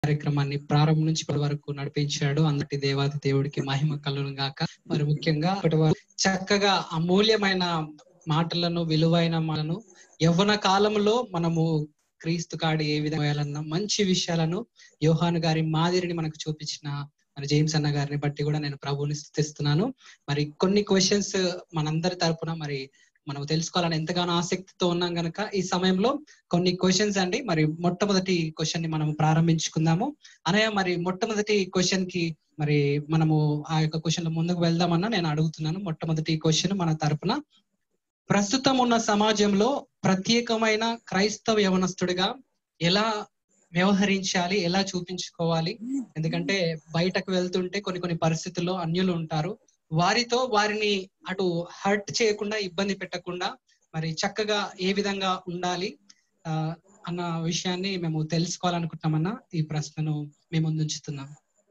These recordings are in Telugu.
కార్యక్రమాన్ని ప్రారంభం నుంచి ఇప్పటి వరకు నడిపించాడు అందటి దేవాది దేవుడికి మహిమ కలుగును గాక మరి ముఖ్యంగా ఇప్పటి వరకు చక్కగా అమూల్యమైన మాటలను విలువైన మాటలను యవ్వన కాలంలో మనము క్రీస్తు కాడి ఏ విధంగా వేయాలన్న మంచి విషయాలను యోహాను గారి మాదిరిని మనకు చూపించిన మరి జేమ్స్ అన్న గారిని బట్టి కూడా నేను ప్రభువుని స్థుతిస్తున్నాను మరి కొన్ని క్వశ్చన్స్ మనందరి తరపున మరి మనం తెలుసుకోవాలని ఎంతగానో ఆసక్తితో ఉన్నాం గనక ఈ సమయంలో కొన్ని క్వశ్చన్స్ అండి మరి మొట్టమొదటి క్వశ్చన్ ని మనం ప్రారంభించుకుందాము అనయ్య మరి మొట్టమొదటి క్వశ్చన్ కి మరి మనము ఆ యొక్క క్వశ్చన్ లో ముందుకు వెళ్దామన్నా నేను అడుగుతున్నాను మొట్టమొదటి క్వశ్చన్ మన తరపున ప్రస్తుతం ఉన్న సమాజంలో ప్రత్యేకమైన క్రైస్తవ యవనస్తుడిగా ఎలా వ్యవహరించాలి ఎలా చూపించుకోవాలి ఎందుకంటే బయటకు వెళ్తుంటే కొన్ని కొన్ని పరిస్థితుల్లో అన్యులు ఉంటారు వారితో వారిని అటు హర్ట్ చేయకుండా ఇబ్బంది పెట్టకుండా మరి చక్కగా ఏ విధంగా ఉండాలి ఆ, అన్న విషయాన్ని మేము తెలుసుకోవాలనుకుంటున్నామన్నా ఈ ప్రశ్నను మేము ముందు ఉంచుతున్నాం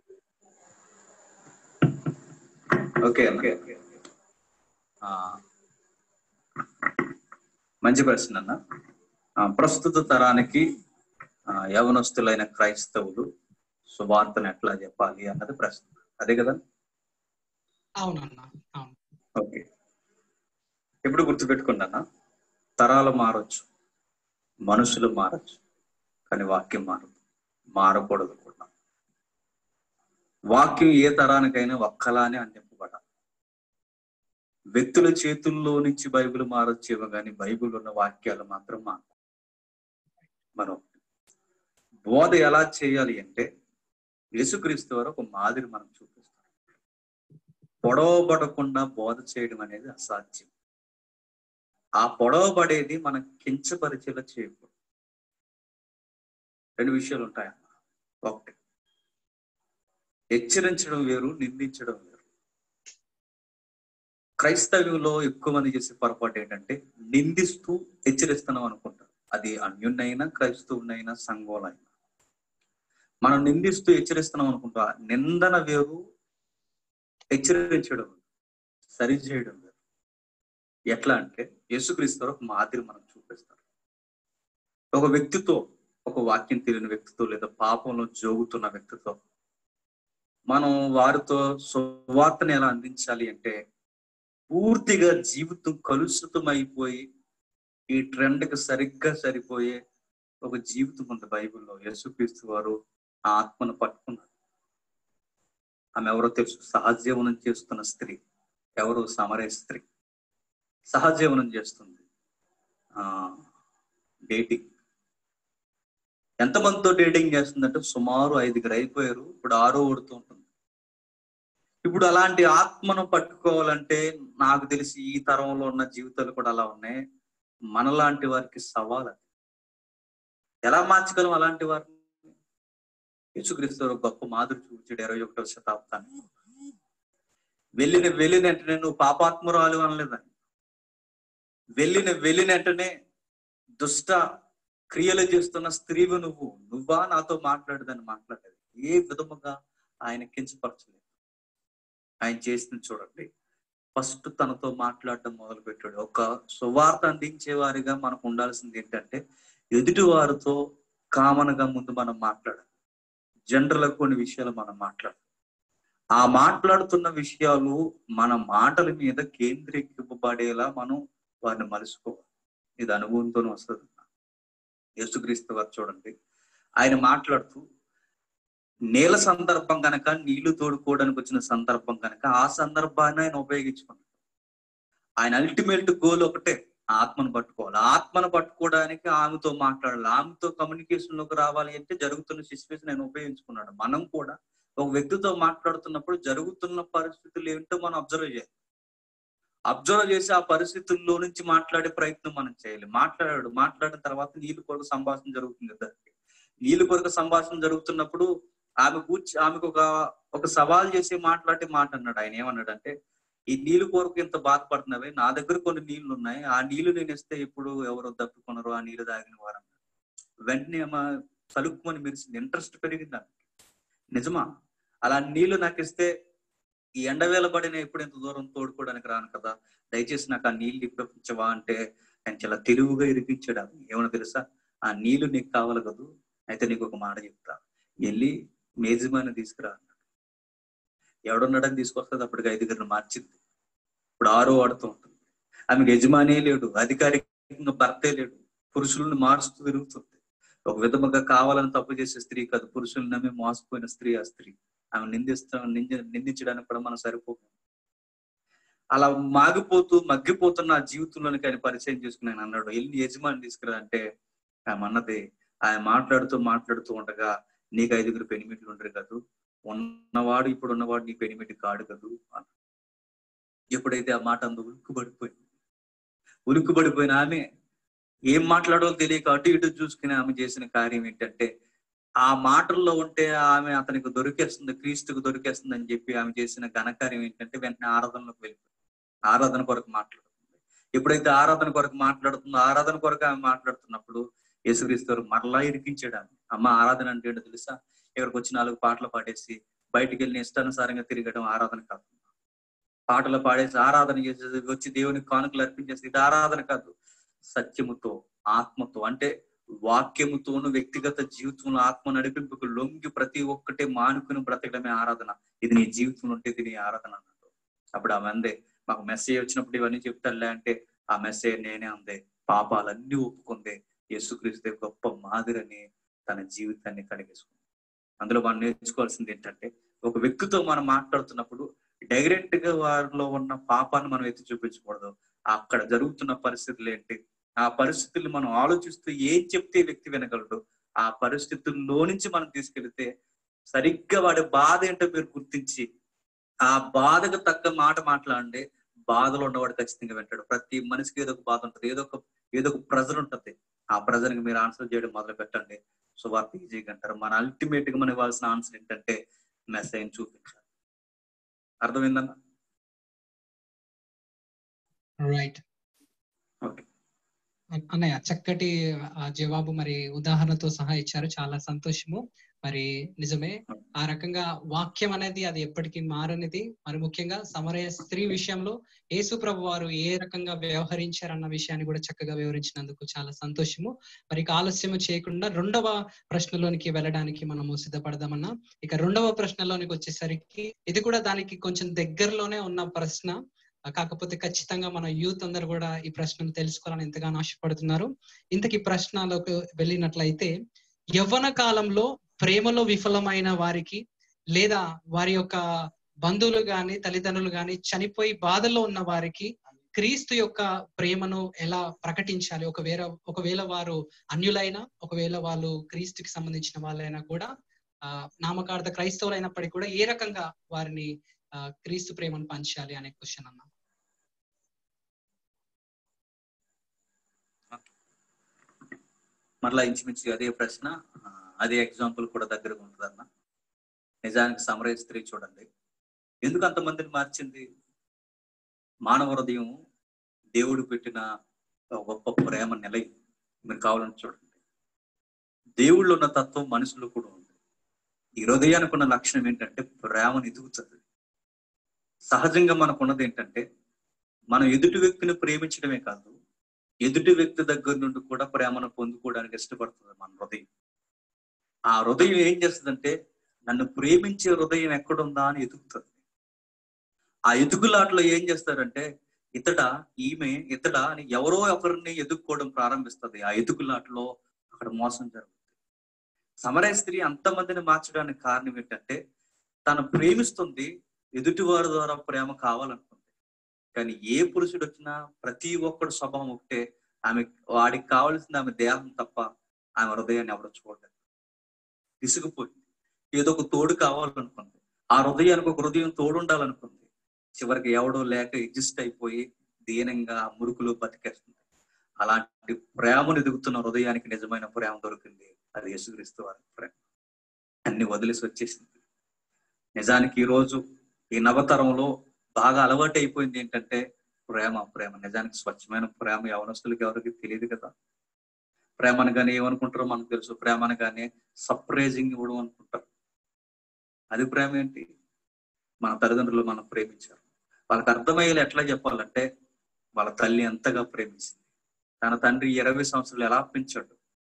ఓకే ఓకే ఆ, మంచి ప్రశ్న అన్న ఆ, ప్రస్తుత తరానికి ఆ, యవనస్తులైన క్రైస్తవులు సువార్తను ఎట్లా చెప్పాలి అన్నది ప్రశ్న అదే కదా అవునన్నా అవును ఓకే ఎప్పుడు గుర్తుపెట్టుకున్నా తరాలు మారొచ్చు మనుషులు మారొచ్చు కానీ వాక్యం మారదు మారకూడదు కూడా వాక్యం ఏ తరానికైనా ఒక్కలానే అందింపబడాలి వ్యక్తుల చేతుల్లో నుంచి బైబిల్ మారొచ్చేమో కానీ బైబిల్ ఉన్న వాక్యాలు మాత్రం మారు మరో బోధ ఎలా చేయాలి అంటే యేసుక్రీస్తు వారు ఒక మాదిరి మనం చూపిస్తారు పొడవబడకుండా బోధ చేయడం అనేది అసాధ్యం ఆ పొడవబడేది మనం కించపరిచేలా చేయకూడదు రెండు విషయాలు ఉంటాయన్న ఒకటి హెచ్చరించడం వేరు నిందించడం వేరు క్రైస్తవ్యంలో ఎక్కువ మంది చేసే పొరపాటు ఏంటంటే నిందిస్తూ హెచ్చరిస్తున్నాం అనుకుంటారు అది అన్యున్నైనా క్రైస్తవునైనా సంఘోలైనా మనం నిందిస్తూ హెచ్చరిస్తున్నాం అనుకుంటా నిందన వేరు హెచ్చరించడం వేరు, సరిచేయడం వేరు ఎట్లా అంటే యేసుక్రీస్తు వారు ఒక మాదిరి మనం చూపిస్తారు ఒక వ్యక్తితో ఒక వాక్యం తెలియని వ్యక్తితో లేదా పాపంలో జోగుతున్న వ్యక్తితో మనం వారితో సువార్తను ఎలా అందించాలి అంటే పూర్తిగా జీవితం కలుషితం అయిపోయి ఈ ట్రెండ్ కి సరిగ్గా సరిపోయే ఒక జీవితం ఉంది బైబిల్లో యేసుక్రీస్తు వారు ఆ ఆత్మను పట్టుకున్నారు ఆమె ఎవరో తెలుసు సహజీవనం చేస్తున్న స్త్రీ ఎవరు సమరే స్త్రీ సహజీవనం చేస్తుంది ఆ డేటింగ్ ఎంతమందితో డేటింగ్ చేస్తుందంటే సుమారు ఐదుగురు అయిపోయారు ఇప్పుడు ఆరో ఓడుతూ ఉంటుంది ఇప్పుడు అలాంటి ఆత్మను పట్టుకోవాలంటే నాకు తెలిసి ఈ తరంలో ఉన్న జీవితాలు కూడా అలా ఉన్నాయి మనలాంటి వారికి సవాల్ అది ఎలా మార్చగలం అలాంటి వారిని యేసుక్రీస్తు వారు గొప్ప మాదిరి చూపించాడు ఇరవై ఒకటవ శతాబ్దాన్ని వెళ్ళిన వెళ్ళిన వెంటనే నువ్వు పాపాత్మురాలు అనలేదని వెళ్ళిన వెళ్ళిన వెంటనే దుష్ట క్రియలు చేస్తున్న స్త్రీవు నువ్వు నువ్వా నాతో మాట్లాడదని మాట్లాడేది ఏ విధముగా ఆయన కించపరచలేదు ఆయన చేసింది చూడండి ఫస్ట్ తనతో మాట్లాడడం మొదలు పెట్టాడు ఒక సువార్త అందించే వారిగా మనకు ఉండాల్సింది ఏంటంటే ఎదుటి వారితో కామన్ గా ముందు మనం మాట్లాడాలి జనరల్ కొన్ని విషయాలు మనం మాట్లాడాలి ఆ మాట్లాడుతున్న విషయాలు మన మాటల మీద కేంద్రీకరింపబడేలా మనం వారిని మలుసుకోవాలి ఇది అనుభవంతోనే వస్తుంది యేసుక్రీస్తు వారు చూడండి ఆయన మాట్లాడుతూ నేల సందర్భం కనుక నీళ్లు తోడుకోవడానికి వచ్చిన సందర్భం కనుక ఆ సందర్భాన్ని ఆయన ఉపయోగించుకున్నాడు ఆయన అల్టిమేట్ గోల్ ఒకటే ఆత్మను పట్టుకోవాలి ఆత్మను పట్టుకోవడానికి ఆమెతో మాట్లాడాలి ఆమెతో కమ్యూనికేషన్ లోకి రావాలి అంటే జరుగుతున్న సిచ్యువేషన్ ఆయన ఉపయోగించుకున్నాడు మనం కూడా ఒక వ్యక్తితో మాట్లాడుతున్నప్పుడు జరుగుతున్న పరిస్థితులు ఏంటో మనం అబ్జర్వ్ చేయాలి అబ్జర్వ్ చేసి ఆ పరిస్థితుల్లో నుంచి మాట్లాడే ప్రయత్నం మనం చేయాలి మాట్లాడాడు మాట్లాడిన తర్వాత నీళ్ళు కొరకు సంభాషణ జరుగుతుంది ఇద్దరికి నీళ్ళు కొరకు సంభాషణ జరుగుతున్నప్పుడు ఆమె కూర్చి ఆమెకు ఒక ఒక సవాల్ చేసి మాట్లాడే మాట అన్నాడు ఆయన ఏమన్నాడు అంటే ఈ నీళ్ళు కొరకు ఇంత బాధపడుతున్నవి నా దగ్గర కొన్ని నీళ్లు ఉన్నాయి ఆ నీళ్లు నేను ఇస్తే ఎప్పుడు ఎవరు తప్పుకున్నారు ఆ నీళ్లు తాగిన వారు అన్నాడు. వెంటనే ఆమె తలుపుకొని మెరిసింది ఇంట్రెస్ట్ పెరిగింది ఆమెకి. నిజమా అలా నీళ్లు నాకు ఇస్తే ఈ ఎండవేళ పడిన ఎప్పుడు ఇంత దూరం తోడుకోవడానికి రాను కదా దయచేసి నాకు ఆ నీళ్లు ఇప్పించవా అంటే ఆయన చాలా తెలివిగా ఇరిపించాడు ఆమె. ఏమన్నా తెలుసా ఆ నీళ్లు నీకు కావాలి కదూ అయితే నీకు ఒక మాట చెప్తా వెళ్ళి మేజమాని తీసుకురా అన్నాడు ఎవడున్నాడని తీసుకొస్తుంది అప్పటికి ఐదుగురిని మార్చింది ఇప్పుడు ఆరో ఆడుతూ ఉంటుంది ఆమెకు యజమానే లేడు అధికారికంగా భర్తే లేడు పురుషులను మారుస్తూ తిరుగుతుంది ఒక విధముగా కావాలని తప్పు చేసే స్త్రీ కాదు పురుషులను నమ్మి మోసపోయిన స్త్రీ ఆ స్త్రీ ఆమె నిందిస్తా నింది నిందించడానికి కూడా మనం సరిపోము అలా మాగిపోతూ మగ్గిపోతున్న ఆ జీవితంలోనికి ఆయన పరిచయం చేసుకుని ఆయన అన్నాడు వెళ్ళి యజమాని తీసుకురా అంటే ఆమె అన్నది ఆయన మాట్లాడుతూ మాట్లాడుతూ ఉండగా నీకు ఐదుగురు పెనిమిట్లు ఉండరు కదూ ఉన్నవాడు ఇప్పుడు ఉన్నవాడు నీ పెనిమిటి కాడు కదూ అన్న ఎప్పుడైతే ఆ మాట అందు ఉలుక్కుబడిపోయింది ఉలుక్కుబడిపోయిన ఆమె ఏం మాట్లాడాలో తెలియక అటు ఇటు చూసుకుని ఆమె చేసిన కార్యం ఏంటంటే ఆ మాటల్లో ఉంటే ఆమె అతనికి దొరికేస్తుంది క్రీస్తుకు దొరికేస్తుంది అని చెప్పి ఆమె చేసిన ఘనకార్యం ఏంటంటే వెంటనే ఆరాధనలోకి వెళ్ళిపోయింది ఆరాధన కొరకు మాట్లాడుతుంది ఎప్పుడైతే ఆరాధన కొరకు మాట్లాడుతుందో ఆరాధన కొరకు ఆమె మాట్లాడుతున్నప్పుడు యేసుక్రీస్తు మరలా ఇరికించాడు ఆమె అమ్మ ఆరాధన అంటే ఏంటో తెలుసా ఇక్కడికి వచ్చి నాలుగు పాటలు పాడేసి బయటికి వెళ్ళి ఇష్టానుసారంగా తిరగడం ఆరాధన కాదు పాటలు పాడేసి ఆరాధన చేసేది వచ్చి దేవునికి కానుకలు అర్పించేసి ఇది ఆరాధన కాదు సత్యముతో ఆత్మతో అంటే వాక్యముతోను వ్యక్తిగత జీవితంలో ఆత్మ నడిపింపుకు లొంగి ప్రతి ఒక్కటే మానుకుని బ్రతకడమే ఆరాధన ఇది నీ జీవితంలో ఉంటే ఇది నీ ఆరాధన అన్నట్టు అప్పుడు ఆమె అందే మాకు మెసేజ్ వచ్చినప్పుడు ఇవన్నీ చెప్తారులే అంటే ఆ మెసేజ్ నేనే అందే పాపాలన్నీ ఒప్పుకుందే యేసుక్రీస్తే గొప్ప మాదిరిని తన జీవితాన్ని కలిగేసుకుంది అందులో మనం నేర్చుకోవాల్సింది ఏంటంటే ఒక వ్యక్తితో మనం మాట్లాడుతున్నప్పుడు డైరెక్ట్ గా వారిలో ఉన్న పాపాన్ని మనం ఎత్తి చూపించకూడదు అక్కడ జరుగుతున్న పరిస్థితులు ఏంటి ఆ పరిస్థితులు మనం ఆలోచిస్తూ ఏం చెప్తే వ్యక్తి వినగలడు ఆ పరిస్థితుల్లో నుంచి మనం తీసుకెళ్తే సరిగ్గా వాడి బాధ ఏంటో మీరు గుర్తించి ఆ బాధకు తగ్గ మాట మాట్లాడండి బాధలో ఉన్నవాడు ఖచ్చితంగా వింటాడు ప్రతి మనిషికి ఏదో ఒక బాధ ఉంటుంది ఏదో ఒక ఏదో ఒక ప్రెజర్ ఉంటుంది ఆ ప్రెజర్కి మీరు ఆన్సర్ చేయడం మొదలు పెట్టండి సో వార్త ఈజీగా అంటారు మన అల్టిమేట్ గా మనం ఇవ్వాల్సిన ఆన్సర్ ఏంటంటే మెసేజ్ చూపించాలి అర్థమైందన్నా రైట్ ఓకే అన్నయ్య చక్కటి ఆ జవాబు మరి ఉదాహరణతో సహా ఇచ్చారు చాలా సంతోషము మరి నిజమే ఆ రకంగా వాక్యం అనేది అది ఎప్పటికీ మారనిది మరి ముఖ్యంగా సమరయ స్త్రీ విషయంలో యేసు ప్రభు వారు ఏ రకంగా వ్యవహరించారన్న విషయాన్ని కూడా చక్కగా వివరించినందుకు చాలా సంతోషము మరి ఇక ఆలస్యము చేయకుండా రెండవ ప్రశ్నలోనికి వెళ్ళడానికి మనము సిద్ధపడదామన్నా ఇక రెండవ ప్రశ్నలోనికి వచ్చేసరికి ఇది కూడా దానికి కొంచెం దగ్గరలోనే ఉన్న ప్రశ్న కాకపోతే ఖచ్చితంగా మన యూత్ అందరు కూడా ఈ ప్రశ్నను తెలుసుకోవాలని ఎంతగానో ఆశపడుతున్నారు ఇంతకీ ప్రశ్నలోకి వెళ్ళినట్లయితే యవ్వన కాలంలో ప్రేమలో విఫలమైన వారికి లేదా వారి యొక్క బంధువులు గాని తల్లిదండ్రులు గాని చనిపోయి బాధల్లో ఉన్న వారికి క్రీస్తు యొక్క ప్రేమను ఎలా ప్రకటించాలి ఒకవేళ ఒకవేళ వారు అన్యులైనా ఒకవేళ వాళ్ళు క్రీస్తుకి సంబంధించిన వాళ్ళైనా కూడా ఆ నామకార్థ క్రైస్తవులైనప్పటికీ కూడా ఏ రకంగా వారిని ఆ క్రీస్తు ప్రేమను పంచాలి అనే క్వశ్చన్ అన్న మరలా ఇంచుమించు అదే ప్రశ్న ఆ, అదే ఎగ్జాంపుల్ కూడా దగ్గరగా ఉంటుంది అన్న నిజానికి సమరయ స్త్రీ చూడండి ఎందుకు అంతమందిని మార్చింది మానవ హృదయం దేవుడు పెట్టిన ఒక గొప్ప ప్రేమ నిలయం మీరు కావాలని చూడండి దేవుళ్ళు ఉన్న తత్వం మనుషులు కూడా ఉంది ఈ హృదయానికి ఉన్న లక్షణం ఏంటంటే ప్రేమను ఎదుగుతుంది సహజంగా మనకున్నది ఏంటంటే మనం ఎదుటి వ్యక్తిని ప్రేమించడమే కాదు ఎదుటి వ్యక్తి దగ్గర నుండి కూడా ప్రేమను పొందుకోవడానికి ఇష్టపడుతుంది మన హృదయం ఆ హృదయం ఏం చేస్తుందంటే నన్ను ప్రేమించే హృదయం ఎక్కడుందా అని ఎదుగుతుంది ఆ ఎదుగులాటలో ఏం చేస్తారంటే ఇతడ ఈమె ఇతడ అని ఎవరో ఒకరిని ఎదుర్కోవడం ప్రారంభిస్తుంది ఆ ఎదుగులాటలో అక్కడ మోసం జరుగుతుంది సమరయ స్త్రీ అంతమందిని మార్చడానికి కారణం ఏంటంటే తను ప్రేమిస్తుంది ఎదుటివారి ద్వారా ప్రేమ కావాలనుకుంది కానీ ఏ పురుషుడు వచ్చినా ప్రతి ఒక్కడు స్వభావం ఒకటే ఆమె వాడికి కావాల్సింది ఆమె దేహం తప్ప ఆమె హృదయాన్ని ఎవరు చూడలేదు విసుగుపోయింది ఏదో ఒక తోడు కావాలనుకుంది ఆ హృదయానికి ఒక హృదయం తోడు ఉండాలనుకుంది చివరికి ఎవడో లేక ఎగ్జిస్ట్ అయిపోయి దీనంగా ఆ మురుకులో బతికేస్తుంది అలాంటి ప్రేమను ఎదుగుతున్న హృదయానికి నిజమైన ప్రేమ దొరికింది అది యేసుక్రీస్తు వారి ప్రేమ అన్ని వదిలేసి వచ్చేసింది నిజానికి ఈ రోజు ఈ నవతరంలో బాగా అలవాటు అయిపోయింది ఏంటంటే ప్రేమ ప్రేమ నిజానికి స్వచ్ఛమైన ప్రేమ యవనస్తులకి ఎవరికి తెలియదు కదా ప్రేమ అనగానే ఏమనుకుంటారో మనకు తెలుసు ప్రేమ అనగానే సర్ప్రైజింగ్ ఇవ్వడం అనుకుంటారు అది ప్రేమ ఏంటి మన తల్లిదండ్రులు మనం ప్రేమించారు వాళ్ళకి అర్థమయ్యేలా ఎట్లా చెప్పాలంటే వాళ్ళ తల్లి ఎంతగా ప్రేమించింది తన తండ్రి ఇరవై సంవత్సరాలు ఎలా పెంచాడు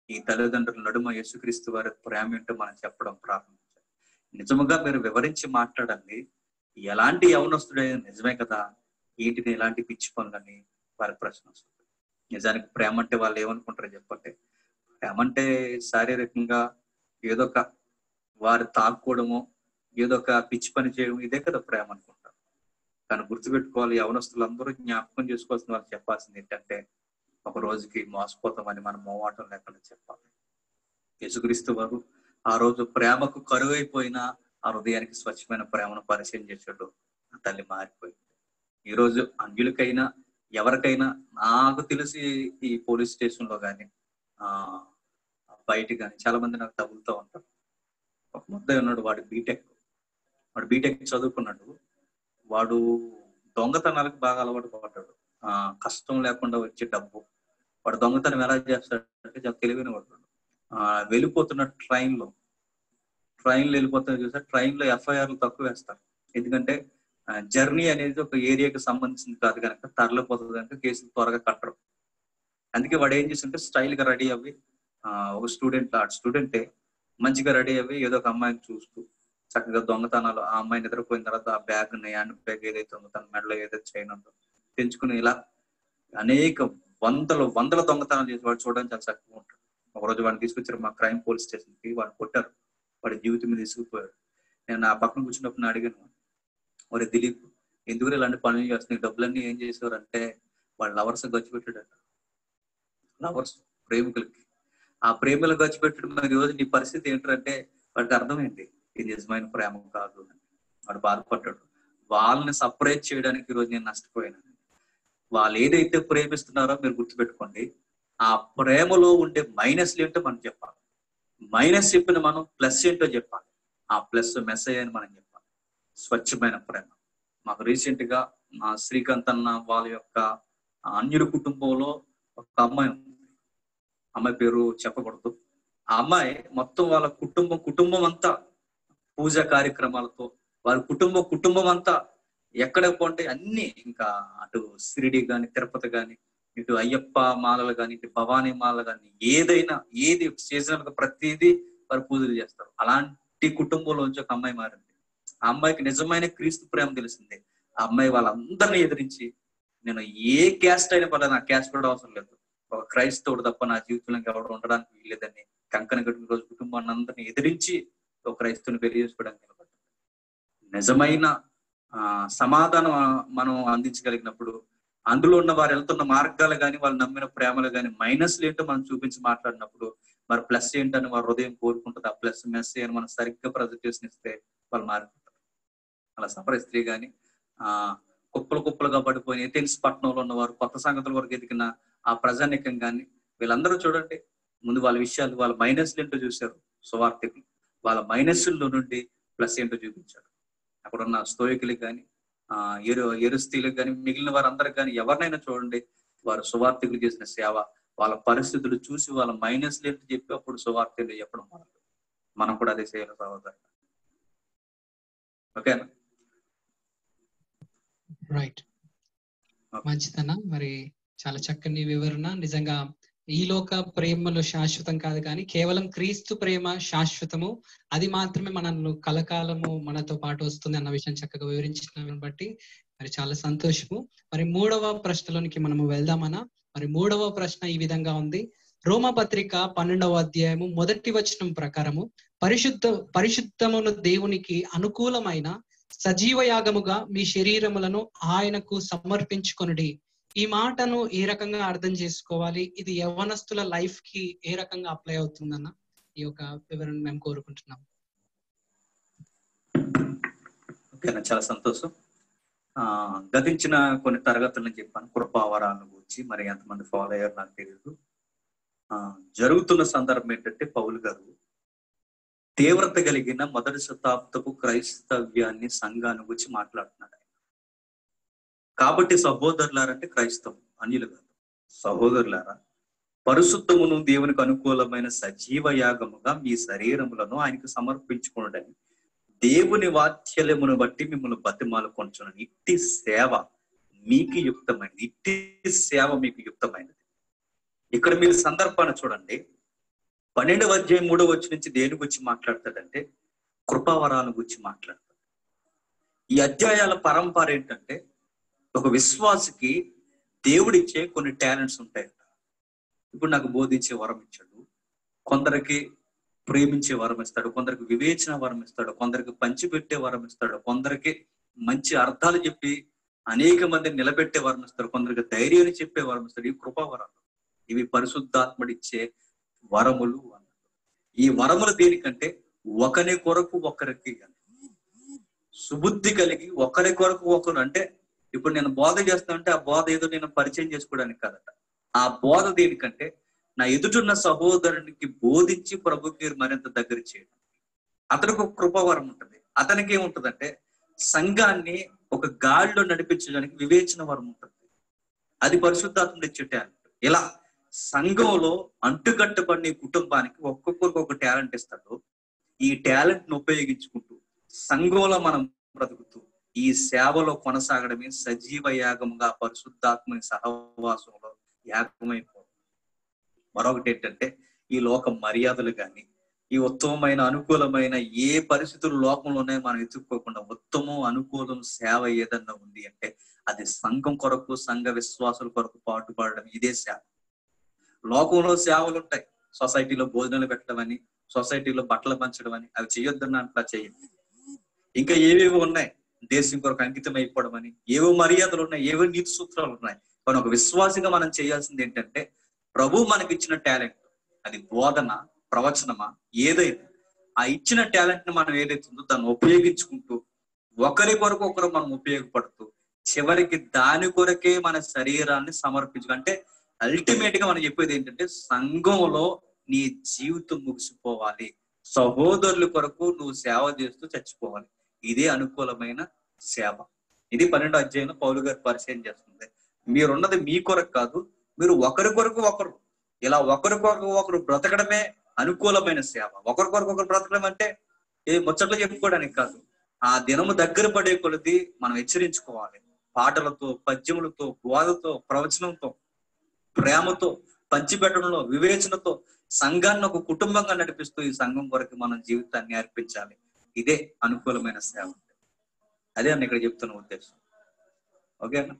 ఈ తల్లిదండ్రుల నడుమ యేసుక్రీస్తు వారి ప్రేమ ఏంటో మనం చెప్పడం ప్రారంభించాలి నిజముగా మీరు వివరించి మాట్లాడండి ఎలాంటి యవనస్తుడే నిజమే కదా ఏంటిది ఎలాంటి పిచ్చి పనులని వారి ప్రశ్న వస్తుంది నిజానికి ప్రేమ అంటే వాళ్ళు ఏమనుకుంటారో చెప్పండి ప్రేమ అంటే శారీరకంగా ఏదో ఒక వారు తాక్కోవడము ఏదో ఒక పిచ్చి పని చేయడం ఇదే కదా ప్రేమ అనుకుంటారు కానీ గుర్తుపెట్టుకోవాలి యవనస్తులు అందరూ జ్ఞాపకం చేసుకోవాల్సిన వాళ్ళు చెప్పాల్సింది ఏంటంటే ఒక రోజుకి మోసపోతామని మనం మోవాటం లేకుండా చెప్పాలి యేసుక్రీస్తు వారు ఆ రోజు ప్రేమకు కరువైపోయినా ఆ హృదయానికి స్వచ్ఛమైన ప్రేమను పరిచయం చేసాడు ఆ తల్లి మారిపోయింది ఈ రోజు అంజులకైనా ఎవరికైనా నాకు తెలిసి ఈ పోలీస్ స్టేషన్ లో కానీ ఆ బయట కానీ చాలా మంది నాకు తగులుతూ ఉంటారు ఒక ముద్ద ఉన్నాడు వాడు బీటెక్ వాడు బీటెక్ చదువుకున్నాడు వాడు దొంగతనాలకు బాగా అలవాటు పడ్డాడు ఆ కష్టం లేకుండా వచ్చే డబ్బు వాడు దొంగతనం ఎలా చేస్తాడంటే చాలా తెలివైన వాడు ఆ వెళ్ళిపోతున్న ట్రైన్ లో ట్రైన్ లో వెళ్ళిపోతున్న చూసా ట్రైన్ లో ఎఫ్ఐఆర్లు తక్కువ వేస్తారు ఎందుకంటే జర్నీ అనేది ఒక ఏరియాకి సంబంధించింది కాదు కనుక తరలిపోతుంది కనుక కేసులు త్వరగా కట్టరు అందుకే వాడు ఏం చేస్తుంటే స్టైల్ గా రెడీ అవ్వి ఆ ఒక స్టూడెంట్ ఆ స్టూడెంటే మంచిగా రెడీ అవ్వి ఏదో ఒక అమ్మాయిని చూస్తూ చక్కగా దొంగతనాలు ఆ అమ్మాయి నిద్రపోయిన తర్వాత ఆ బ్యాగ్ హ్యాండ్ బ్యాగ్ ఏదైతే ఉందో తన మెడలో ఏదైతే చైన్ ఉందో తెంచుకుని ఇలా అనేక వందల వందల దొంగతనాలు చేసి వాడు చూడడానికి చాలా చక్కగా ఉంటాడు ఒకరోజు వాడిని తీసుకొచ్చారు మా క్రైమ్ పోలీస్ స్టేషన్ కి వాడిని కొట్టారు వాడి జీవితం మీద తీసుకుపోయాడు నేను ఆ పక్కన కూర్చున్నప్పుడు నేను అడిగాను ఒరే దిలీప్ ఎందుకు ఇలాంటి పనులు చేస్తున్నాయి డబ్బులన్నీ ఏం చేసేవారు అంటే వాళ్ళ లవర్స్ ఖర్చు పెట్టాడట లవర్స్ ప్రేమికులకి ఆ ప్రేమలు ఖర్చు పెట్టడం మరి రోజు నీ పరిస్థితి ఏంటంటే వాడికి అర్థమైంది ఇది నిజమైన ప్రేమ కాదు అని వాడు బాధపడ్డాడు వాళ్ళని సపరేట్ చేయడానికి ఈ రోజు నేను నష్టపోయాను వాళ్ళు ఏదైతే ప్రేమిస్తున్నారో మీరు గుర్తుపెట్టుకోండి ఆ ప్రేమలో ఉండే మైనస్లు ఏంటో మనం చెప్పాలి మైనస్ చెప్పిన మనం ప్లస్ ఏంటో చెప్పాలి ఆ ప్లస్ మెస్ అని మనం చెప్పాలి స్వచ్ఛమైన ప్రేమ మాకు రీసెంట్ గా మా శ్రీకాంత్ అన్న వాళ్ళ యొక్క అన్యుల కుటుంబంలో ఒక అమ్మాయి ఉంది అమ్మాయి పేరు చెప్పకూడదు ఆ అమ్మాయి మొత్తం వాళ్ళ కుటుంబం కుటుంబం అంతా పూజా కార్యక్రమాలతో వారి కుటుంబం కుటుంబం అంతా ఎక్కడ పోంటే అన్ని ఇంకా అటు సిరిడి గాని తిరుపతి గాని ఇటు అయ్యప్ప మాలలు గాని ఇటు భవానీ మాలలు గాని ఏదైనా ఏది సీజనల్ గా ప్రతిదీ వారు పూజలు చేస్తారు అలాంటి కుటుంబంలోంచి ఒక అమ్మాయి మారింది ఆ అమ్మాయికి నిజమైన క్రీస్తు ప్రేమ తెలిసింది ఆ అమ్మాయి వాళ్ళందరినీ ఎదిరించి నేను ఏ క్యాస్ట్ అయినా పర్లేదు నా క్యాస్ట్ కూడా అవసరం లేదు ఒక క్రైస్తవుడు తప్ప నా జీవితంలో ఎవరు ఉండడానికి వీల్లేదని కంకణ కట్టిన రోజు కుటుంబాన్ని అందరినీ ఎదిరించి ఒక క్రైస్తవుని పెళ్లి చేసుకోవడానికి నిలబడ్డాడు నిజమైన ఆ సమాధానం మనం అందించగలిగినప్పుడు అందులో ఉన్న వారు వెళ్తున్న మార్గాలు కానీ వాళ్ళు నమ్మిన ప్రేమలు కానీ మైనస్లు ఏంటో మనం చూపించి మాట్లాడినప్పుడు మరి ప్లస్ ఏంటని వారి హృదయం కోరుకుంటుంది ఆ ప్లస్ మెస్ అని మనం సరిగ్గా ప్రజెంటేషన్ ఇస్తే వాళ్ళు మారిపోతారు అలా సపర స్త్రీ కానీ ఆ కుప్పలు కుప్పలుగా పడిపోయిన ఎథెన్స్ పట్టణంలో ఉన్నవారు కొత్త సంగతుల వరకు ఎదిగిన ఆ ప్రజానికం కానీ వీళ్ళందరూ చూడండి ముందు వాళ్ళ విషయాలు వాళ్ళ మైనస్లు ఏంటో చూశారు సువార్థికులు వాళ్ళ మైనస్ల్లో నుండి ప్లస్ ఏంటో చూపించారు అక్కడ ఉన్న స్తోయికులకు కానీ ఆ ఎరు ఎరుస్తీలకు కానీ మిగిలిన వారందరికి కానీ ఎవరినైనా చూడండి వారు సువార్థికులు చేసిన సేవ వాళ్ళ పరిస్థితులు చూసి వాళ్ళ మైనస్ ఏంటో చెప్పి అప్పుడు సువార్థికులు చెప్పడం మొదలు మనం కూడా అదే చేయాలి సహోదరు ఓకేనా రైట్ మంచిదన్న మరి చాలా చక్కని వివరణ నిజంగా ఈ లోక ప్రేమలు శాశ్వతం కాదు కానీ కేవలం క్రీస్తు ప్రేమ శాశ్వతము అది మాత్రమే మనల్ని కలకాలము మనతో పాటు వస్తుంది అన్న విషయం చక్కగా వివరించిన బట్టి మరి చాలా సంతోషము మరి మూడవ ప్రశ్నలోనికి మనము వెళ్దామనా మరి మూడవ ప్రశ్న ఈ విధంగా ఉంది రోమా పత్రిక పన్నెండవ అధ్యాయము మొదటి వచనం ప్రకారము పరిశుద్ధ పరిశుద్ధమును దేవునికి అనుకూలమైన సజీవ యాగముగా మీ శరీరములను ఆయనకు సమర్పించుకొనుడి ఈ మాటను ఏ రకంగా అర్థం చేసుకోవాలి ఇది యవనస్తుల లైఫ్ కి ఏ రకంగా అప్లై అవుతుందన్న ఈ యొక్క వివరణ మేము కోరుకుంటున్నాం ఓకేనా చాలా సంతోషం ఆ గతించిన కొన్ని తరగతులను చెప్పాను కృపావరాలను గురించి మరి ఎంతమంది ఫాలో అయ్యారు నాకు తెలియదు ఆ జరుగుతున్న సందర్భం ఏంటంటే పౌలు గారు తీవ్రత కలిగిన మొదటి శతాబ్దపు క్రైస్తవ్యాన్ని సంఘాన్ని గురించి మాట్లాడుతున్నాడు ఆయన కాబట్టి సహోదరులారంటే క్రైస్తవం అన్యులు కాదు సహోదరులారా పరిశుద్ధమును దేవునికి అనుకూలమైన సజీవ యాగముగా మీ శరీరములను ఆయనకు సమర్పించుకోవడని దేవుని వాత్సల్యమును బట్టి మిమ్మల్ని బతిమాలు కొంచును ఇట్టి సేవ మీకు యుక్తమైనది ఇట్టి సేవ మీకు యుక్తమైనది ఇక్కడ మీరు సందర్భాన్ని చూడండి పన్నెండవ అధ్యాయం మూడవ వచ్చి నుంచి దేని గురించి మాట్లాడతాడంటే కృపావరాల గురించి మాట్లాడతాడు ఈ అధ్యాయాల పరంపర ఏంటంటే ఒక విశ్వాసకి దేవుడిచ్చే కొన్ని టాలెంట్స్ ఉంటాయట ఇప్పుడు నాకు బోధించే వరం ఇచ్చాడు కొందరికి ప్రేమించే వరం ఇస్తాడు కొందరికి వివేచన వరం ఇస్తాడు కొందరికి పంచిపెట్టే వరం ఇస్తాడు కొందరికి మంచి అర్థాలు చెప్పి అనేక మందిని నిలబెట్టే వరం ఇస్తాడు కొందరికి ధైర్యాన్ని చెప్పే వరం ఇస్తాడు ఇవి కృపావరాలు ఇవి పరిశుద్ధాత్మడిచ్చే వరములు అన్నాడు ఈ వరములు దేనికంటే ఒకరి కొరకు ఒకరికి అని. సుబుద్ధి కలిగి ఒకరి కొరకు ఒకరు అంటే ఇప్పుడు నేను బోధ చేస్తానంటే ఆ బోధ ఏదో నేను పరిచయం చేసుకోవడానికి కాదట ఆ బోధ దేనికంటే నా ఎదుటున్న సహోదరునికి బోధించి ప్రభుకి మరింత దగ్గర చేయడం అతనికి ఒక కృపావరం ఉంటుంది అతనికి ఏముంటదంటే సంఘాన్ని ఒక గాడిలో నడిపించడానికి వివేచన వరం ఉంటుంది అది పరిశుద్ధాత్ముడు ఇచ్చే టాలెంట్ ఇలా సంఘంలో అంటుకట్టబడిన ఈ కుటుంబానికి ఒక్కొక్కరికి ఒక టాలెంట్ ఇస్తాడు ఈ టాలెంట్ ను ఉపయోగించుకుంటూ సంఘంలో మనం బ్రతుకుతూ ఈ సేవలో కొనసాగడమే సజీవ యాగముగా పరిశుద్ధాత్మ సహవాసంలో యాగమైపోవడం మరొకటి ఏంటంటే ఈ లోక మర్యాదలు కానీ ఈ ఉత్తమమైన అనుకూలమైన ఏ పరిస్థితులు లోకంలోనే మనం ఎత్తుక్కోకుండా ఉత్తమం అనుకూలం సేవ ఏదన్నా ఉంది అంటే అది సంఘం కొరకు సంఘ విశ్వాసుల కొరకు పాటుపడడం ఇదే సేవ లోకంలో సేవలు ఉంటాయి సొసైటీలో భోజనాలు పెట్టడం అని సొసైటీలో బట్టలు పంచడం అని అవి చేయొద్దన్న అట్లా చేయండి ఇంకా ఏవేవో ఉన్నాయి దేశం కొరకు అంకితం అయిపోవడం అని ఏవో మర్యాదలు ఉన్నాయి ఏవో నీతి సూత్రాలు ఉన్నాయి కానీ ఒక విశ్వాసిగా మనం చేయాల్సింది ఏంటంటే ప్రభు మనకి ఇచ్చిన టాలెంట్ అది బోధన ప్రవచనమా ఏదైనా ఆ ఇచ్చిన టాలెంట్ ని మనం ఏదైతే ఉందో దాన్ని ఉపయోగించుకుంటూ ఒకరి కొరకు ఒకరు మనం ఉపయోగపడుతూ చివరికి దాని కొరకే మన శరీరాన్ని సమర్పించు అంటే అల్టిమేట్ గా మనం చెప్పేది ఏంటంటే సంఘంలో నీ జీవితం ముగిసిపోవాలి సహోదరుల కొరకు నువ్వు సేవ చేస్తూ చచ్చిపోవాలి ఇదే అనుకూలమైన సేవ ఇది పన్నెండో అధ్యాయంలో పౌలు గారు పరిచయం చేస్తుంది మీరున్నది మీ కొరకు కాదు మీరు ఒకరి కొరకు ఒకరు ఇలా ఒకరి కొరకు ఒకరు బ్రతకడమే అనుకూలమైన సేవ ఒకరి కొరకు ఒకరు బ్రతకడం అంటే ఏ ముచ్చట్లు చెప్పుకోవడానికి కాదు ఆ దినము దగ్గర పడే కొలది మనం హెచ్చరించుకోవాలి పాటలతో పద్యములతో బోధతో ప్రవచనంతో ప్రేమతో పంచిపెట్టడంలో వివేచనతో సంఘాన్ని ఒక కుటుంబంగా నడిపిస్తూ ఈ సంఘం కొరకు మనం జీవితాన్ని అర్పించాలి ఇదే అనుకూలమైన సేవ అదే అన్న ఇక్కడ చెప్తున్న ఉద్దేశం ఓకేనా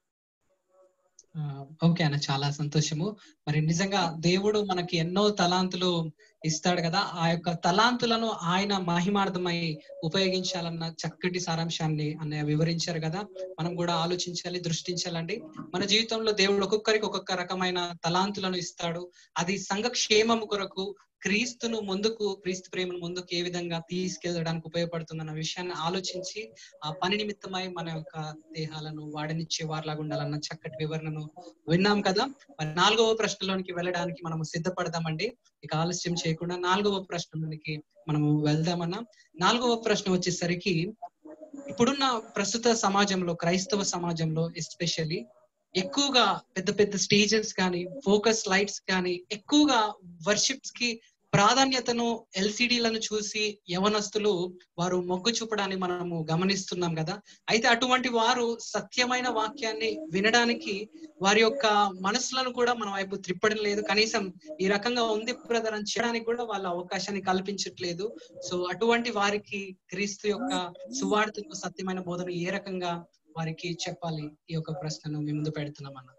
ఆ, ఓకే అన్న చాలా సంతోషము మరి నిజంగా దేవుడు మనకి ఎన్నో తలాంతులు ఇస్తాడు కదా ఆ యొక్క తలాంతులను ఆయన మహిమార్థమై ఉపయోగించాలన్న చక్కటి సారాంశాన్ని అన్నయ్య వివరించారు కదా మనం కూడా ఆలోచించాలి దృష్టించాలండి మన జీవితంలో దేవుడు ఒక్కొక్కరికి ఒక్కొక్క రకమైన తలాంతులను ఇస్తాడు అది సంఘ క్షేమము కొరకు క్రీస్తును ముందుకు క్రీస్తు ప్రేమను ముందుకు ఏ విధంగా తీసుకెళ్ళడానికి ఉపయోగపడుతుందన్న విషయాన్ని ఆలోచించి ఆ పని నిమిత్తమై మన యొక్క దేహాలను వాడనిచ్చే వారిలాగా ఉండాలన్న చక్కటి వివరణను విన్నాం కదా మరి నాలుగవ ప్రశ్నలోనికి వెళ్ళడానికి మనము సిద్ధపడదామండి ఇక ఆలస్యం చేయకుండా నాలుగవ ప్రశ్నలోనికి మనము వెళ్దామన్నా నాలుగవ ప్రశ్న వచ్చేసరికి ఇప్పుడున్న ప్రస్తుత సమాజంలో క్రైస్తవ సమాజంలో ఎస్పెషల్లీ ఎక్కువగా పెద్ద పెద్ద స్టేజెస్ కానీ ఫోకస్ లైట్స్ కానీ ఎక్కువగా వర్షిప్స్ కి ప్రాధాన్యతను ఎల్సిడిలను చూసి యవనస్తులు వారు మొగ్గు చూపడాన్ని మనము గమనిస్తున్నాం కదా అయితే అటువంటి వారు సత్యమైన వాక్యాన్ని వినడానికి వారి యొక్క మనసులను కూడా మన వైపు త్రిప్పడం లేదు కనీసం ఈ రకంగా ఉంది బ్రదర్ అని చేయడానికి కూడా వాళ్ళ అవకాశాన్ని కల్పించట్లేదు సో అటువంటి వారికి క్రీస్తు యొక్క సువార్తకు సత్యమైన బోధన ఏ రకంగా వారికి చెప్పాలి ఈ యొక్క ప్రశ్నను మీ ముందు పెడుతున్నాం అన్న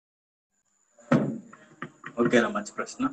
ఓకేనా మంచి ప్రశ్న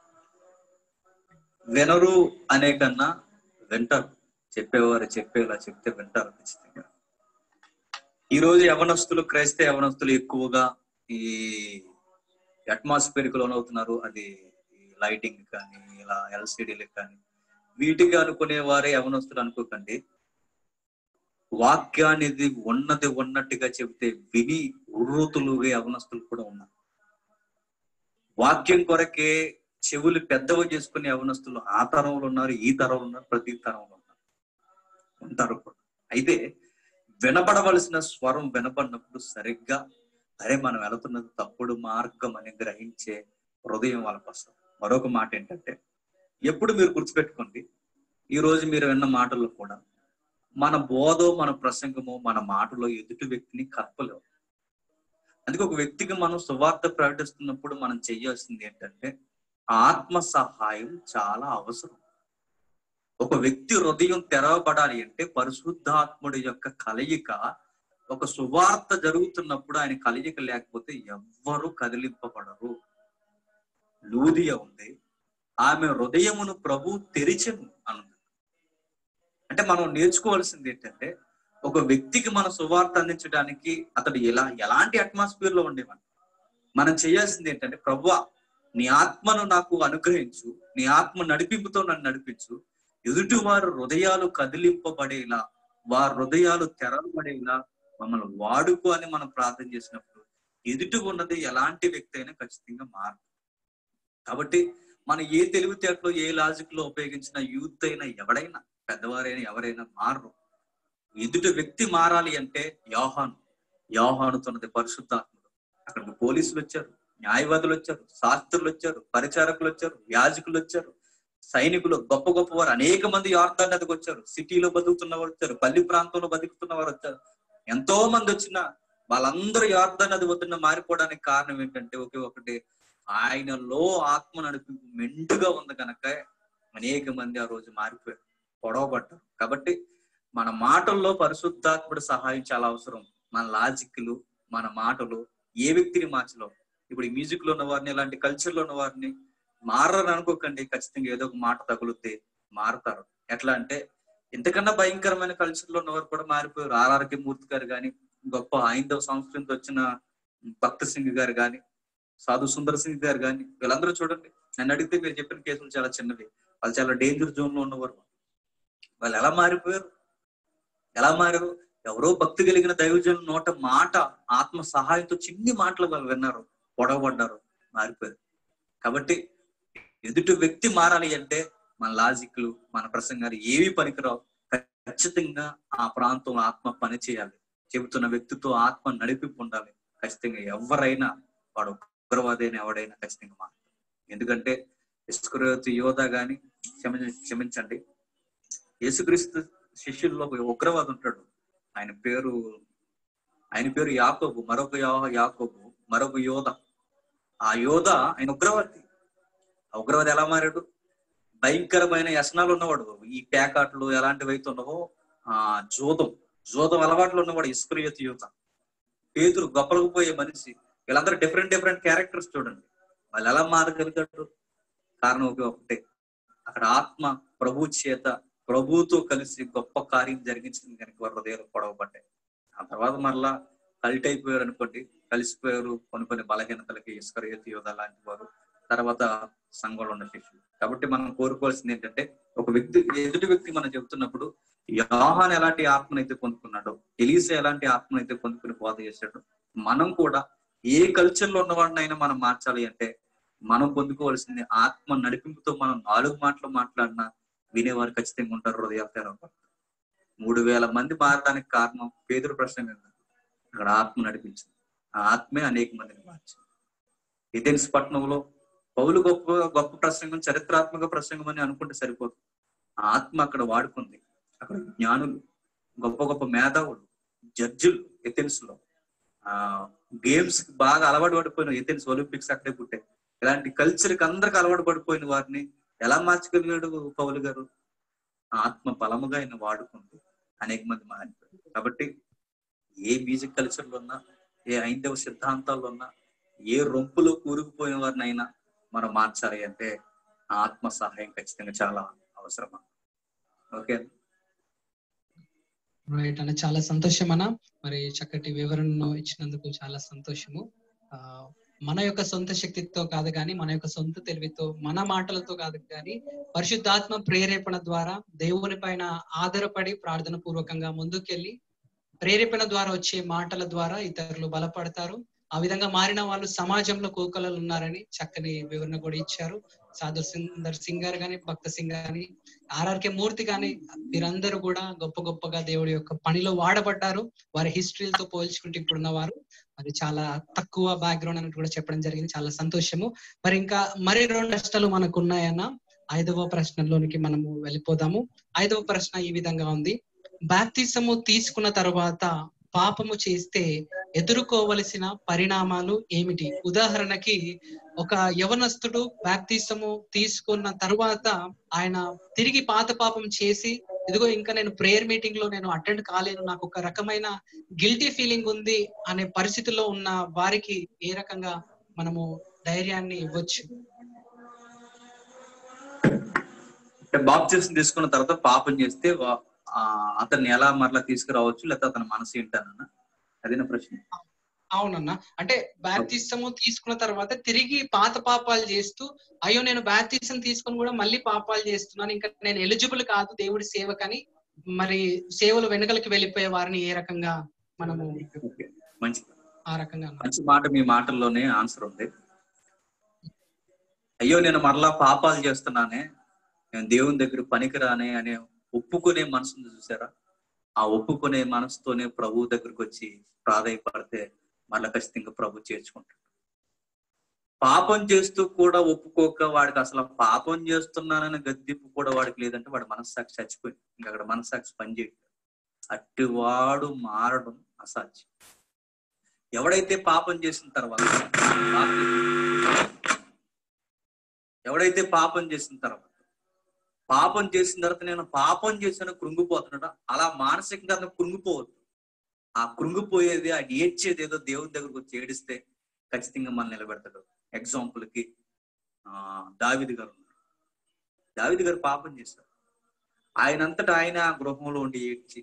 వినరు అనే కన్నా వింటారు చెప్పేవారు చెప్పేలా చెప్తే వింటారు ఖచ్చితంగా ఈ రోజు యవనస్తులు క్రైస్త యవనస్తులు ఎక్కువగా ఈ అట్మాస్ఫియర్ కు లోనవుతున్నారు అది లైటింగ్ కానీ ఇలా ఎల్సిడీలు కానీ వీటికి అనుకునే వారే యవనస్తులు అనుకోకండి వాక్యానికి ఉన్నది ఉన్నట్టుగా చెబితే విని ఉర్రూతులుగా యవనస్తులు కూడా ఉన్నారు వాక్యం కొరకే చెవులు పెద్దవి చేసుకునే యవనస్తులు ఆ తరంలో ఉన్నారు ఈ తరంలో ఉన్నారు ప్రతి తరంలో ఉన్నారు ఉంటారు కూడా అయితే వినపడవలసిన స్వరం వినపడినప్పుడు సరిగ్గా అరే మనం వెళుతున్నది తప్పుడు మార్గం అని గ్రహించే హృదయం వాళ్ళకి వస్తుంది మరొక మాట ఏంటంటే ఎప్పుడు మీరు గుర్తుపెట్టుకోండి ఈ రోజు మీరు విన్న మాటల్లో కూడా మన బోధో మన ప్రసంగమో మన మాటలో ఎదుటి వ్యక్తిని కలపలేవు అందుకే ఒక వ్యక్తికి మనం సువార్త ప్రకటిస్తున్నప్పుడు మనం చేయాల్సింది ఏంటంటే ఆత్మ సహాయం చాలా అవసరం ఒక వ్యక్తి హృదయం తెరవబడాలి అంటే పరిశుద్ధాత్ముడి యొక్క కలయిక ఒక సువార్త జరుగుతున్నప్పుడు ఆయన కలయిక లేకపోతే ఎవ్వరూ కదిలింపబడరు లూదియ ఉంది ఆమె హృదయమును ప్రభు తెరిచెను అన్నది అంటే మనం నేర్చుకోవాల్సింది ఏంటంటే ఒక వ్యక్తికి మన సువార్త అందించడానికి అతడు ఎలా ఎలాంటి అట్మాస్ఫియర్ లో ఉండేవాడు మనం చేయాల్సింది ఏంటంటే ప్రభు నీ ఆత్మను నాకు అనుగ్రహించు నీ ఆత్మ నడిపింపుతో నన్ను నడిపించు ఎదుటి వారు హృదయాలు కదిలింపబడేలా వారి హృదయాలు తెరవబడేలా మమ్మల్ని వాడుకో అని మనం ప్రార్థన చేసినప్పుడు ఎదుటి ఉన్నది ఎలాంటి వ్యక్తి అయినా ఖచ్చితంగా మారు కాబట్టి మనం ఏ తెలివితేటలో ఏ లాజిక్ లో ఉపయోగించిన యూత్ అయినా ఎవడైనా పెద్దవారైనా ఎవరైనా మారరు ఎదుటి వ్యక్తి మారాలి అంటే యోహాను యోహానుతున్నది పరిశుద్ధాత్ముడు అక్కడికి పోలీసులు వచ్చారు న్యాయవాదులు వచ్చారు శాస్త్రులు వచ్చారు పరిచారకులు వచ్చారు యాజకులు వచ్చారు సైనికులు గొప్ప గొప్ప వారు అనేక మంది యార్దాన్ నదికి వచ్చారు సిటీలో బతుకుతున్న వారు వచ్చారు పల్లి ప్రాంతంలో బతుకుతున్న వారు వచ్చారు ఎంతో మంది వచ్చిన వాళ్ళందరూ యార్దాన్ నది వద్దున మారిపోవడానికి కారణం ఏంటంటే ఒకే ఒకటి ఆయనలో ఆత్మ నడిపింపు మెండుగా ఉంది కనుక అనేక మంది ఆ రోజు మారిపోయారు పొడవబడ్డారు కాబట్టి మన మాటల్లో పరిశుద్ధాత్ముడి సహాయం చాలా అవసరం మన లాజిక్లు మన మాటలు ఏ వ్యక్తిని మార్చలో ఇప్పుడు ఈ మ్యూజిక్ లో ఉన్న వారిని ఇలాంటి కల్చర్ లో ఉన్న వారిని మారని అనుకోకండి ఖచ్చితంగా ఏదో ఒక మాట తగులుతే మారుతారు ఎట్లా అంటే ఇంతకన్నా భయంకరమైన కల్చర్ లో ఉన్నవారు కూడా మారిపోయారు ఆర్ఆర్కే మూర్తి గారు కానీ గొప్ప హైందవ సంస్కృతితో వచ్చిన భక్త సింగ్ గారు కానీ సాధు సుందర్ సింగ్ గారు కానీ వీళ్ళందరూ చూడండి నన్ను అడిగితే మీరు చెప్పిన కేసులు చాలా చిన్నవి వాళ్ళు చాలా డేంజర్ జోన్ లో ఉన్నవారు వాళ్ళు ఎలా మారిపోయారు ఎలా మారారు ఎవరో భక్తి కలిగిన దైవజనుల నోట మాట ఆత్మ సహాయంతో చిన్ని మాటలు వాళ్ళు విన్నారు పొడవబడ్డారు మారిపోయారు కాబట్టి ఎదుటి వ్యక్తి మారాలి అంటే మన లాజిక్లు మన ప్రసంగాలు ఏవి పనికిరావు ఖచ్చితంగా ఆ ప్రాంతంలో ఆత్మ పని చేయాలి చెబుతున్న వ్యక్తితో ఆత్మ నడిపింపు ఉండాలి ఖచ్చితంగా ఎవరైనా వాడు ఉగ్రవాదైన ఎవడైనా ఖచ్చితంగా మారుతాడు ఎందుకంటే ఇస్కరోతి యోధ గాని క్షమించ క్షమించండి యేసుక్రీస్తు శిష్యుల్లో ఒక ఉగ్రవాది ఉంటాడు ఆయన పేరు ఆయన పేరు యాకోబు మరొక యా- యాకోబు మరొక యోధ ఆ యోధ ఆయన ఉగ్రవాది ఆ ఉగ్రవాది ఎలా మారాడు భయంకరమైన వ్యసనాలు ఉన్నవాడు ఈ పేకాట్లు ఎలాంటివి అయితే ఉన్నవో ఆ జోదం జోదం అలవాట్లు ఉన్నవాడు ఇస్కరియత్ యువత పేతురు గొప్పలకు పోయే మనిషి వీళ్ళందరూ డిఫరెంట్ డిఫరెంట్ క్యారెక్టర్స్ చూడండి వాళ్ళు ఎలా మారగలిగారు కారణం ఒకే ఒకటే అక్కడ ఆత్మ ప్రభు చేత ప్రభుతో కలిసి గొప్ప కార్యం జరిగించింది కనుక వారి హృదయాలు పొడవబడ్డాయి ఆ తర్వాత మరలా కల్ట్ అయిపోయారు అనుకోండి కలిసిపోయారు కొన్ని కొన్ని బలహీనతలకి ఇస్కరియత్ యోధ లాంటి వారు తర్వాత సంఘంలో ఉన్న శిష్యులు కాబట్టి మనం కోరుకోవాల్సింది ఏంటంటే ఒక వ్యక్తి ఎదుటి వ్యక్తి మనం చెబుతున్నప్పుడు యోహాన్ ఎలాంటి ఆత్మనైతే పొందుకున్నాడో ఎలీసా ఎలాంటి ఆత్మనైతే పొందుకుని బోధ చేశాడో మనం కూడా ఏ కల్చర్ లో ఉన్నవాడినైనా మనం మార్చాలి అంటే మనం పొందుకోవాల్సింది ఆత్మ నడిపింపుతో మనం నాలుగు మాటలు మాట్లాడినా వినేవారు ఖచ్చితంగా ఉంటారు హృదయాలు తెరవబడతారు మూడు వేల మంది మారడానికి కారణం పేదరు ప్రశ్న అక్కడ ఆత్మ నడిపించింది ఆ ఆత్మే అనేక మందిని మార్చింది ఎథెన్స్ పట్టణంలో పౌలు గొప్ప గొప్ప ప్రసంగం చరిత్రాత్మక ప్రసంగం అని అనుకుంటే సరిపోదు ఆ ఆత్మ అక్కడ వాడుకుంది అక్కడ జ్ఞానులు గొప్ప గొప్ప మేధావులు జడ్జిలు ఎథెన్స్ లో ఆ గేమ్స్ కి బాగా అలవాటు పడిపోయిన ఎథెన్స్ ఒలింపిక్స్ అక్కడే పుట్టాయి ఇలాంటి కల్చర్ కి అందరికి అలవాటు పడిపోయిన వారిని ఎలా మార్చగలిగాడు పౌలు గారు ఆ ఆత్మ బలముగా ఆయన వాడుకుంది అనేక మంది మారిపోయారు కాబట్టి ఏ మ్యూజిక్ కల్చర్ లో ఉన్నా ఏ హైందవ సిద్ధాంతాల్లో ఉన్నా ఏ రొంపులో కూరుకుపోయిన వారినైనా మనం మార్చాలి అంటే ఆ ఆత్మ సహాయం ఖచ్చితంగా చాలా అవసరం ఓకే రైట్ అన్న చాలా సంతోషం అన్న మరి చక్కటి వివరణను ఇచ్చినందుకు చాలా సంతోషము ఆ మన యొక్క సొంత శక్తితో కాదు కానీ మన యొక్క సొంత తెలివితో మన మాటలతో కాదు కానీ పరిశుద్ధాత్మ ప్రేరేపణ ద్వారా దేవుని పైన ఆధారపడి ప్రార్థన పూర్వకంగా ముందుకెళ్ళి ప్రేరేపణ ద్వారా వచ్చే మాటల ద్వారా ఇతరులు బలపడతారు ఆ విధంగా మారిన వాళ్ళు సమాజంలో కోకలలు ఉన్నారని చక్కని వివరణ కూడా ఇచ్చారు సాధు సుందర్ సింగ్ గారు కానీ భక్త సింగ్ గాని ఆర్ఆర్కే మూర్తి కానీ వీరందరూ కూడా గొప్ప గొప్పగా దేవుడి యొక్క పనిలో వాడబడ్డారు వారి హిస్టరీలతో పోల్చుకుంటే ఇప్పుడున్న వారు మరి చాలా తక్కువ బ్యాక్గ్రౌండ్ అన్నట్టు కూడా చెప్పడం జరిగింది చాలా సంతోషము మరి ఇంకా మరి రెండు ప్రశ్నలు మనకు ఉన్నాయన్న ఐదవ ప్రశ్నలోనికి మనము వెళ్ళిపోదాము ఐదవ ప్రశ్న ఈ విధంగా ఉంది బాప్తిసము తీసుకున్న తర్వాత పాపము చేస్తే ఎదుర్కోవలసిన పరిణామాలు ఏమిటి ఉదాహరణకి ఒక యవనస్తుడు బాప్తిసము తీసుకున్న తరువాత ఆయన తిరిగి పాత పాపం చేసి ఇదిగో ఇంకా నేను ప్రేయర్ మీటింగ్ లో నేను అటెండ్ కాలేను నాకు ఒక రకమైన గిల్టీ ఫీలింగ్ ఉంది అనే పరిస్థితిలో ఉన్న వారికి ఏ రకంగా మనము ధైర్యాన్ని ఇవ్వచ్చు అంటే బాప్తిసం తీసుకున్న తర్వాత పాపం చేస్తే వా- ఆ, అతన్ని ఎలా మరలా తీసుకురావచ్చు లేకపోతే అతని మనసు ఏంటన్న అదే నా ప్రశ్న అవునన్నా అంటే బాప్తిసము తీసుకున్న తర్వాత తిరిగి పాత పాపాలు చేస్తూ అయ్యో నేను బాప్తిసం తీసుకుని కూడా మళ్ళీ పాపాలు చేస్తున్నాను ఇంకా నేను ఎలిజిబుల్ కాదు దేవుడి సేవకని మరి సేవలు వెనుకలకి వెళ్ళిపోయే వారిని ఏ రకంగా మనము ఓకే మంచి ఆ రకంగా అన్నా. మంచి మాట మీ మాటల్లోనే ఆన్సర్ ఉంది అయ్యో నేను మరలా పాపాలు చేస్తున్నానే నేను దేవుని దగ్గర పనికిరానే అనే ఒప్పుకునే మనసును చూసారా ఆ ఒప్పుకునే మనసుతోనే ప్రభు దగ్గరకు వచ్చి ప్రాధాయపడితే మళ్ళా ఖచ్చితంగా ప్రభు చేర్చుకుంటాడు పాపం చేస్తూ కూడా ఒప్పుకోక వాడికి అసలు పాపం చేస్తున్నానని గద్దింపు కూడా వాడికి లేదంటే వాడి మనస్సాక్షి చచ్చిపోయింది ఇంకా అక్కడ మనస్సాక్షి పనిచేయదు అట్టివాడు మారడం అసాధ్యం ఎవడైతే పాపం చేసిన తర్వాత ఎవడైతే పాపం చేసిన తర్వాత పాపం చేసిన తర్వాత నేను పాపం చేశాను కృంగిపోతున్నాడు అలా మానసికంగా అతను కృంగిపోవద్దు ఆ కృంగిపోయేది ఆ ఏడ్చేది ఏదో దేవుని దగ్గరకు వచ్చి ఏడిస్తే ఖచ్చితంగా మనం నిలబెడతాడు ఎగ్జాంపుల్ కి ఆ దావిది గారు ఉన్నారు దావిది గారు పాపం చేశారు ఆయనంతటా ఆయన ఆ గృహంలో ఉండి ఏడ్చి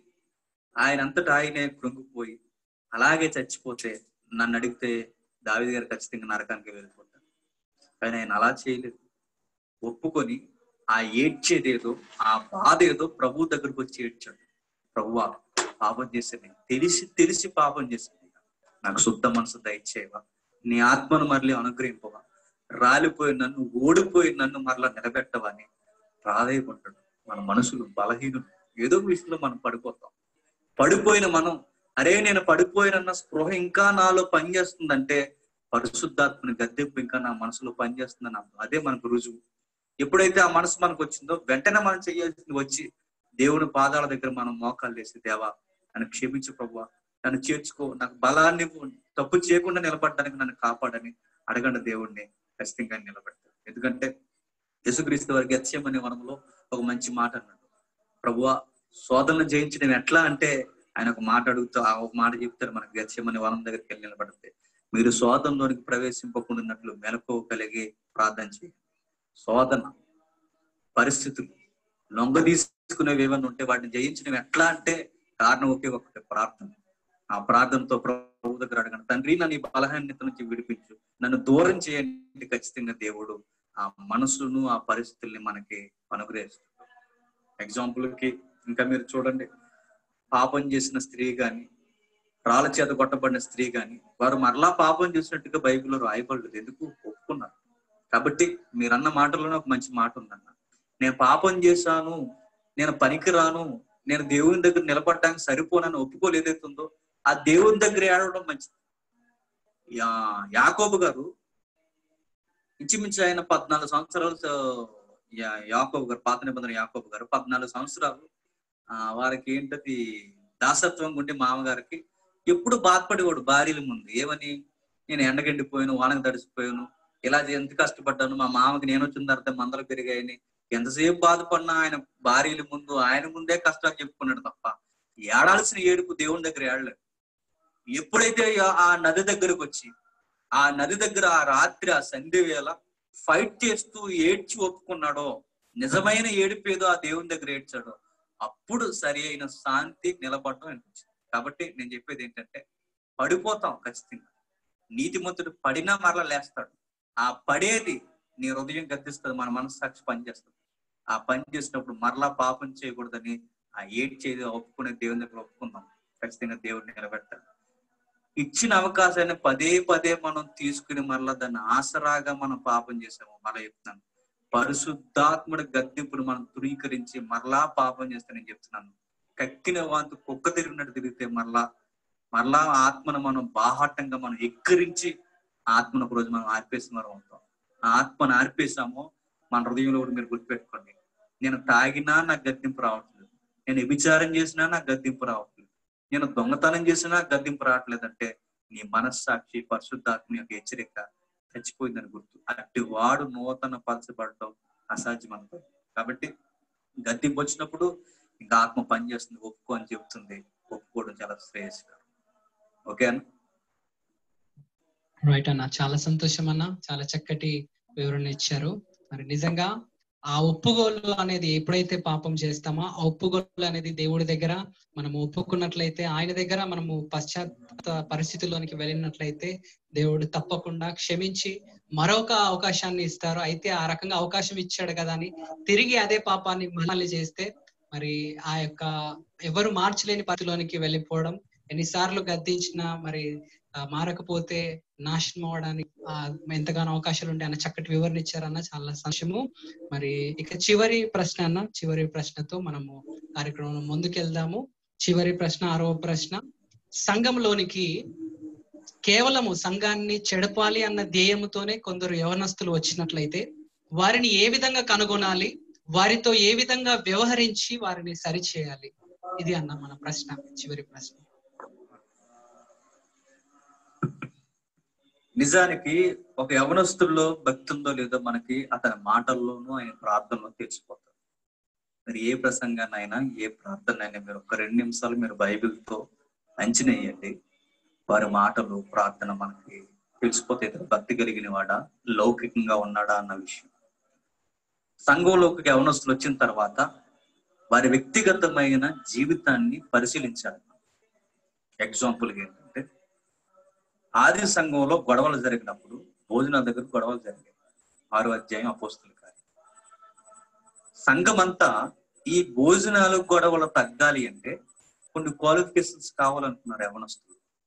ఆయనంతటా ఆయనే కృంగిపోయి అలాగే చచ్చిపోతే నన్ను అడిగితే దావిది గారు ఖచ్చితంగా నరకానికి వెళ్ళిపోతారు కానీ ఆయన అలా చేయలేదు ఒప్పుకొని ఆ ఏడ్చేదేదో ఆ బాధ ఏదో ప్రభు దగ్గరకు వచ్చి ఏడ్చాడు ప్రభువా పాపం చేసేది తెలిసి తెలిసి పాపం చేసేది నాకు శుద్ధ మనసు దయచేయవా నీ ఆత్మను మరలి అనుగ్రహింపవా రాలిపోయి నన్ను ఓడిపోయి నన్ను మరలా నిలబెట్టవా అని ప్రాధాయపడ్డాడు మన మనసులు బలహీనులు ఏదో ఒక విషయంలో మనం పడిపోతాం పడిపోయిన మనం అరే నేను పడిపోయినన్న స్పృహ ఇంకా నాలో పనిచేస్తుందంటే పరిశుద్ధాత్మని గద్దెంపు ఇంకా నా మనసులో పనిచేస్తుందని అర్థం. అదే మనకు రుజువు ఎప్పుడైతే ఆ మనసు మనకు వచ్చిందో వెంటనే మనం చేయాల్సింది వచ్చి దేవుని పాదాల దగ్గర మనం మోకాలు వేసి దేవా నన్ను క్షమించు ప్రభువా నన్ను చేర్చుకో నాకు బలాన్ని ఇవ్వు. తప్పు చేయకుండా నిలబడడానికి నన్ను కాపాడని అడగండి దేవుణ్ణి ఖచ్చితంగా నిలబెడతాడు ఎందుకంటే యేసుక్రీస్తు వారికి గత్యమనే వనంలో ఒక మంచి మాట అన్నాడు ప్రభువా శోధనలు జయించడం ఎట్లా అంటే ఆయన ఒక మాట అడుగుతూ ఆ ఒక మాట చెప్తారు మనకి గత్యమనే వనం దగ్గరికి వెళ్ళి నిలబడితే మీరు శోధనలోనికి ప్రవేశింపకుండా మెలకు కలిగి ప్రార్థన చేయండి శోధన పరిస్థితులు లొంగ తీసుకునేవి ఏమైనా ఉంటే వాటిని జయించడం ఎట్లా అంటే కారణం ఒకే ఒకటి ప్రార్థన ఆ ప్రార్థనతో ప్రభు దగ్గర అడగండి తండ్రి నన్ను ఈ బలహీనత నుంచి విడిపించు నన్ను దూరం చేయండి ఖచ్చితంగా దేవుడు ఆ మనసును ఆ పరిస్థితుల్ని మనకి అనుగ్రహిస్తాడు ఎగ్జాంపుల్ కి ఇంకా మీరు చూడండి పాపం చేసిన స్త్రీ గాని రాళ్ళ చేత కొట్టబడిన స్త్రీ గాని వారు మరలా పాపం చేసినట్టుగా బైబిల్లో రాయబడలేదు ఎందుకు ఒప్పుకున్నారు కాబట్టి మీరన్న మాటలోనే ఒక మంచి మాట ఉందన్న నేను పాపం చేశాను నేను పనికిరాను నేను దేవుని దగ్గర నిలబడడానికి సరిపోనని ఒప్పుకోలు ఏదైతే ఉందో ఆ దేవుని దగ్గర ఏడవడం మంచిది యా- యాకోబు గారు ఇంచుమించు ఆయన పద్నాలుగు సంవత్సరాలు స- యా- యాకోబు గారు పాత నిబంధన యాకోబు గారు పద్నాలుగు సంవత్సరాలు ఆ వారికి ఏంటది దాసత్వం ఉండి మామగారికి ఎప్పుడు బాధపడేవాడు భార్యల ముందు ఏమని నేను ఎండగండిపోయాను వానకు తడిసిపోయాను ఇలా ఎంత కష్టపడ్డాను మా మామకి నేను వచ్చిన తర్వాత మందలు పెరిగాయని ఎంతసేపు బాధపడినా ఆయన భార్యల ముందు ఆయన ముందే కష్టాలు చెప్పుకున్నాడు తప్ప ఏడాల్సిన ఏడుపు దేవుని దగ్గర ఏడలేడు ఎప్పుడైతే ఆ- ఆ నది దగ్గరకు వచ్చి ఆ నది దగ్గర ఆ రాత్రి ఆ సంధ్య వేళ ఫైట్ చేస్తూ ఏడ్చి ఒప్పుకున్నాడో నిజమైన ఏడిపేదో ఆ దేవుని దగ్గర ఏడ్చాడో అప్పుడు సరి అయిన శాంతి నిలబడటం అనిపించింది కాబట్టి నేను చెప్పేది ఏంటంటే పడిపోతాం ఖచ్చితంగా నీతిమంతుడు పడినా మరలా లేస్తాడు ఆ పడేది నీ హృదయం గద్దిస్తుంది మన మనస్సాక్షి పనిచేస్తుంది ఆ పని చేసినప్పుడు మరలా పాపం చేయకూడదని ఆ ఏడ్చేది ఒప్పుకునే దేవుని దగ్గర ఒప్పుకుందాం ఖచ్చితంగా దేవుడిని నిలబెడతాడు ఇచ్చిన అవకాశాన్ని పదే పదే మనం తీసుకుని మరలా దాన్ని ఆసరాగా మనం పాపం చేసాము మళ్ళా చెప్తున్నాను పరిశుద్ధాత్ముడి గద్దెంపును మనం ధృవీకరించి మరలా పాపం చేస్తానని చెప్తున్నాను కక్కిన వాంతు కుక్క తిరిగినట్టు తిరిగితే మరలా మరలా ఆత్మను మనం బాహాటంగా మనం ఎక్కిరించి ఆత్మను ఒక రోజు మనం ఆర్పేసిన వారు అవుతాం ఆ ఆత్మను ఆర్పేసామో మన హృదయంలో కూడా మీరు గుర్తుపెట్టుకోండి నేను తాగినా నాకు గద్దెంపు రావట్లేదు నేను వ్యభిచారం చేసినా నాకు గద్దెంపు రావట్లేదు నేను దొంగతనం చేసినా గద్దెంపు రావట్లేదు అంటే నీ మనస్సాక్షి పరిశుద్ధాత్మ యొక్క హెచ్చరిక చచ్చిపోయిందని గుర్తు అట్టి వాడు నూతన పరచబడటం అసాధ్యం అనుకో కాబట్టి గద్దెంపు వచ్చినప్పుడు ఇంకా ఆత్మ పనిచేస్తుంది ఒప్పుకో అని చెప్తుంది ఒప్పుకోవడం చాలా శ్రేయస్కరం ఓకే అన్న రైట్ అన్న చాలా సంతోషం అన్న చాలా చక్కటి వివరణ ఇచ్చారు మరి నిజంగా ఆ ఒప్పుగోలు అనేది ఎప్పుడైతే పాపం చేస్తామో ఆ ఒప్పుగోలు అనేది దేవుడి దగ్గర మనము ఒప్పుకున్నట్లయితే ఆయన దగ్గర మనము పశ్చాత్త పరిస్థితుల్లోనికి వెళ్ళినట్లయితే దేవుడు తప్పకుండా క్షమించి మరొక అవకాశాన్ని ఇస్తారు అయితే ఆ రకంగా అవకాశం ఇచ్చాడు కదా అని తిరిగి అదే పాపాన్ని మళ్ళీ చేస్తే మరి ఆ యొక్క ఎవరు మార్చలేని పరిస్థితిలోనికి వెళ్ళిపోవడం ఎన్నిసార్లు గద్దించినా మరి ఆ, మారకపోతే నాశనం అవడానికి ఆ, ఎంతగానో అవకాశాలు ఉంటాయి అన్న చక్కటి వివరణ ఇచ్చారన్న చాలా సంతోషము మరి ఇక చివరి ప్రశ్న అన్న చివరి ప్రశ్నతో మనము కార్యక్రమం ముందుకెళ్దాము చివరి ప్రశ్న ఆరవ ప్రశ్న సంఘంలోనికి కేవలము సంఘాన్ని చెడపాలి అన్న ధ్యేయంతోనే కొందరు యవనస్తులు వచ్చినట్లయితే వారిని ఏ విధంగా కనుగొనాలి వారితో ఏ విధంగా వ్యవహరించి వారిని సరిచేయాలి ఇది అన్న మన ప్రశ్న చివరి ప్రశ్న నిజానికి ఒక యవనస్తుల్లో భక్తి ఉందో లేదో మనకి అతని మాటల్లోనూ ఆయన ప్రార్థనలో తెలిసిపోతారు మీరు ఏ ప్రసంగాన్నైనా ఏ ప్రార్థనైనా మీరు ఒక రెండు నిమిషాలు మీరు బైబిల్తో అంచనా వేయండి వారి మాటలు ప్రార్థన మనకి తెలిసిపోతే ఇతను భక్తి కలిగిన వాడా లౌకికంగా ఉన్నాడా అన్న విషయం సంఘంలోకి యవనస్తులు వచ్చిన తర్వాత వారి వ్యక్తిగతమైన జీవితాన్ని పరిశీలించాలి ఎగ్జాంపుల్ ఏంటంటే ఆది సంఘంలో గొడవలు జరిగినప్పుడు భోజనాల దగ్గర గొడవలు జరిగాయి ఆరు అధ్యాయం అపోస్తులు కాదు సంఘం అంతా ఈ భోజనాలు గొడవలు తగ్గాలి అంటే కొన్ని క్వాలిఫికేషన్స్ కావాలంటున్నారు యవనస్తులు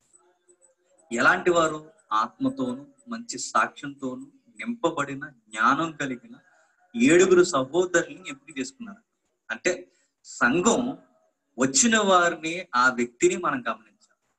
ఎలాంటి వారు ఆత్మతోను మంచి సాక్ష్యంతోను నింపబడిన జ్ఞానం కలిగిన ఏడుగురు సహోదరుల్ని ఎంపిక చేసుకున్నారు అంటే సంఘం వచ్చిన వారిని ఆ వ్యక్తిని మనం గమనించాలి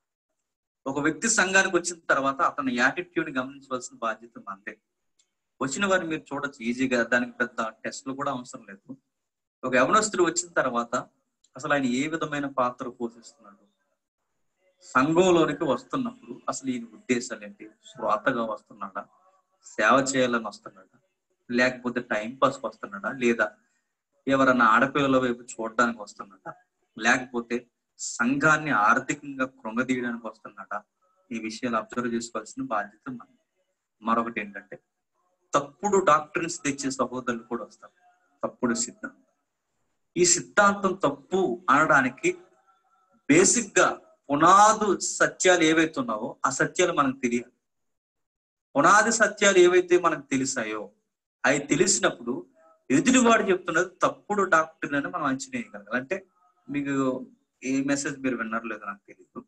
ఒక వ్యక్తి సంఘానికి వచ్చిన తర్వాత అతని యాటిట్యూడ్ గమనించవలసిన బాధ్యత మనదే వచ్చిన వారిని మీరు చూడొచ్చు ఈజీగా దానికి పెద్ద టెస్ట్లు కూడా అవసరం లేదు ఒక యవనస్తుడు వచ్చిన తర్వాత అసలు ఆయన ఏ విధమైన పాత్ర పోషిస్తున్నాడు సంఘంలోనికి వస్తున్నప్పుడు అసలు ఈయన ఉద్దేశాలు ఏంటి శ్రోతగా వస్తున్నాడా సేవ చేయాలని వస్తున్నాడా లేకపోతే టైం పాస్కి వస్తున్నాడా లేదా ఎవరన్నా ఆడపిల్లల వైపు చూడడానికి వస్తున్నాడా లేకపోతే సంఘాన్ని ఆర్థికంగా కృంగదీయడానికి వస్తున్నాడా ఈ విషయాలు అబ్జర్వ్ చేసుకోవాల్సిన బాధ్యత మన మరొకటి ఏంటంటే తప్పుడు డాక్టర్స్ తెచ్చే సహోదరులు కూడా వస్తారు తప్పుడు సిద్ధాంతం ఈ సిద్ధాంతం తప్పు అనడానికి బేసిక్ గా పునాదు సత్యాలు ఏవైతే ఉన్నావో ఆ సత్యాలు మనకు తెలియాలి పునాది సత్యాలు ఏవైతే మనకు తెలిసాయో అవి తెలిసినప్పుడు ఎదుటివాడు చెప్తున్నది తప్పుడు డాక్టర్ అని మనం అంచనా వేయగలగాలి అంటే మీకు ఏ మెసేజ్ మీరు విన్నారు లేదో నాకు తెలియదు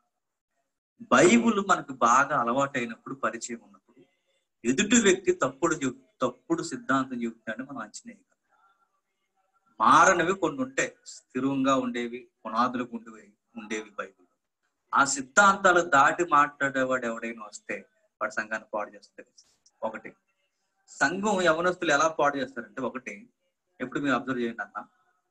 బైబుల్ మనకు బాగా అలవాటైనప్పుడు పరిచయం ఉన్నప్పుడు ఎదుటి వ్యక్తి తప్పుడు చెప్ తప్పుడు సిద్ధాంతం చెబుతాడని మనం అంచనా వేయగలం మారనివి కొన్ని ఉంటాయి స్థిరంగా ఉండేవి పునాదులకు ఉండేవి ఉండేవి బైబుల్ ఆ సిద్ధాంతాలు దాటి మాట్లాడేవాడు ఎవడైనా వస్తే వాడు సంఘాన్ని పాడు చేస్తారు ఒకటి సంఘం యవనస్తులు ఎలా పాడు చేస్తారంటే ఒకటి ఎప్పుడు మీరు అబ్జర్వ్ చేయండి అన్న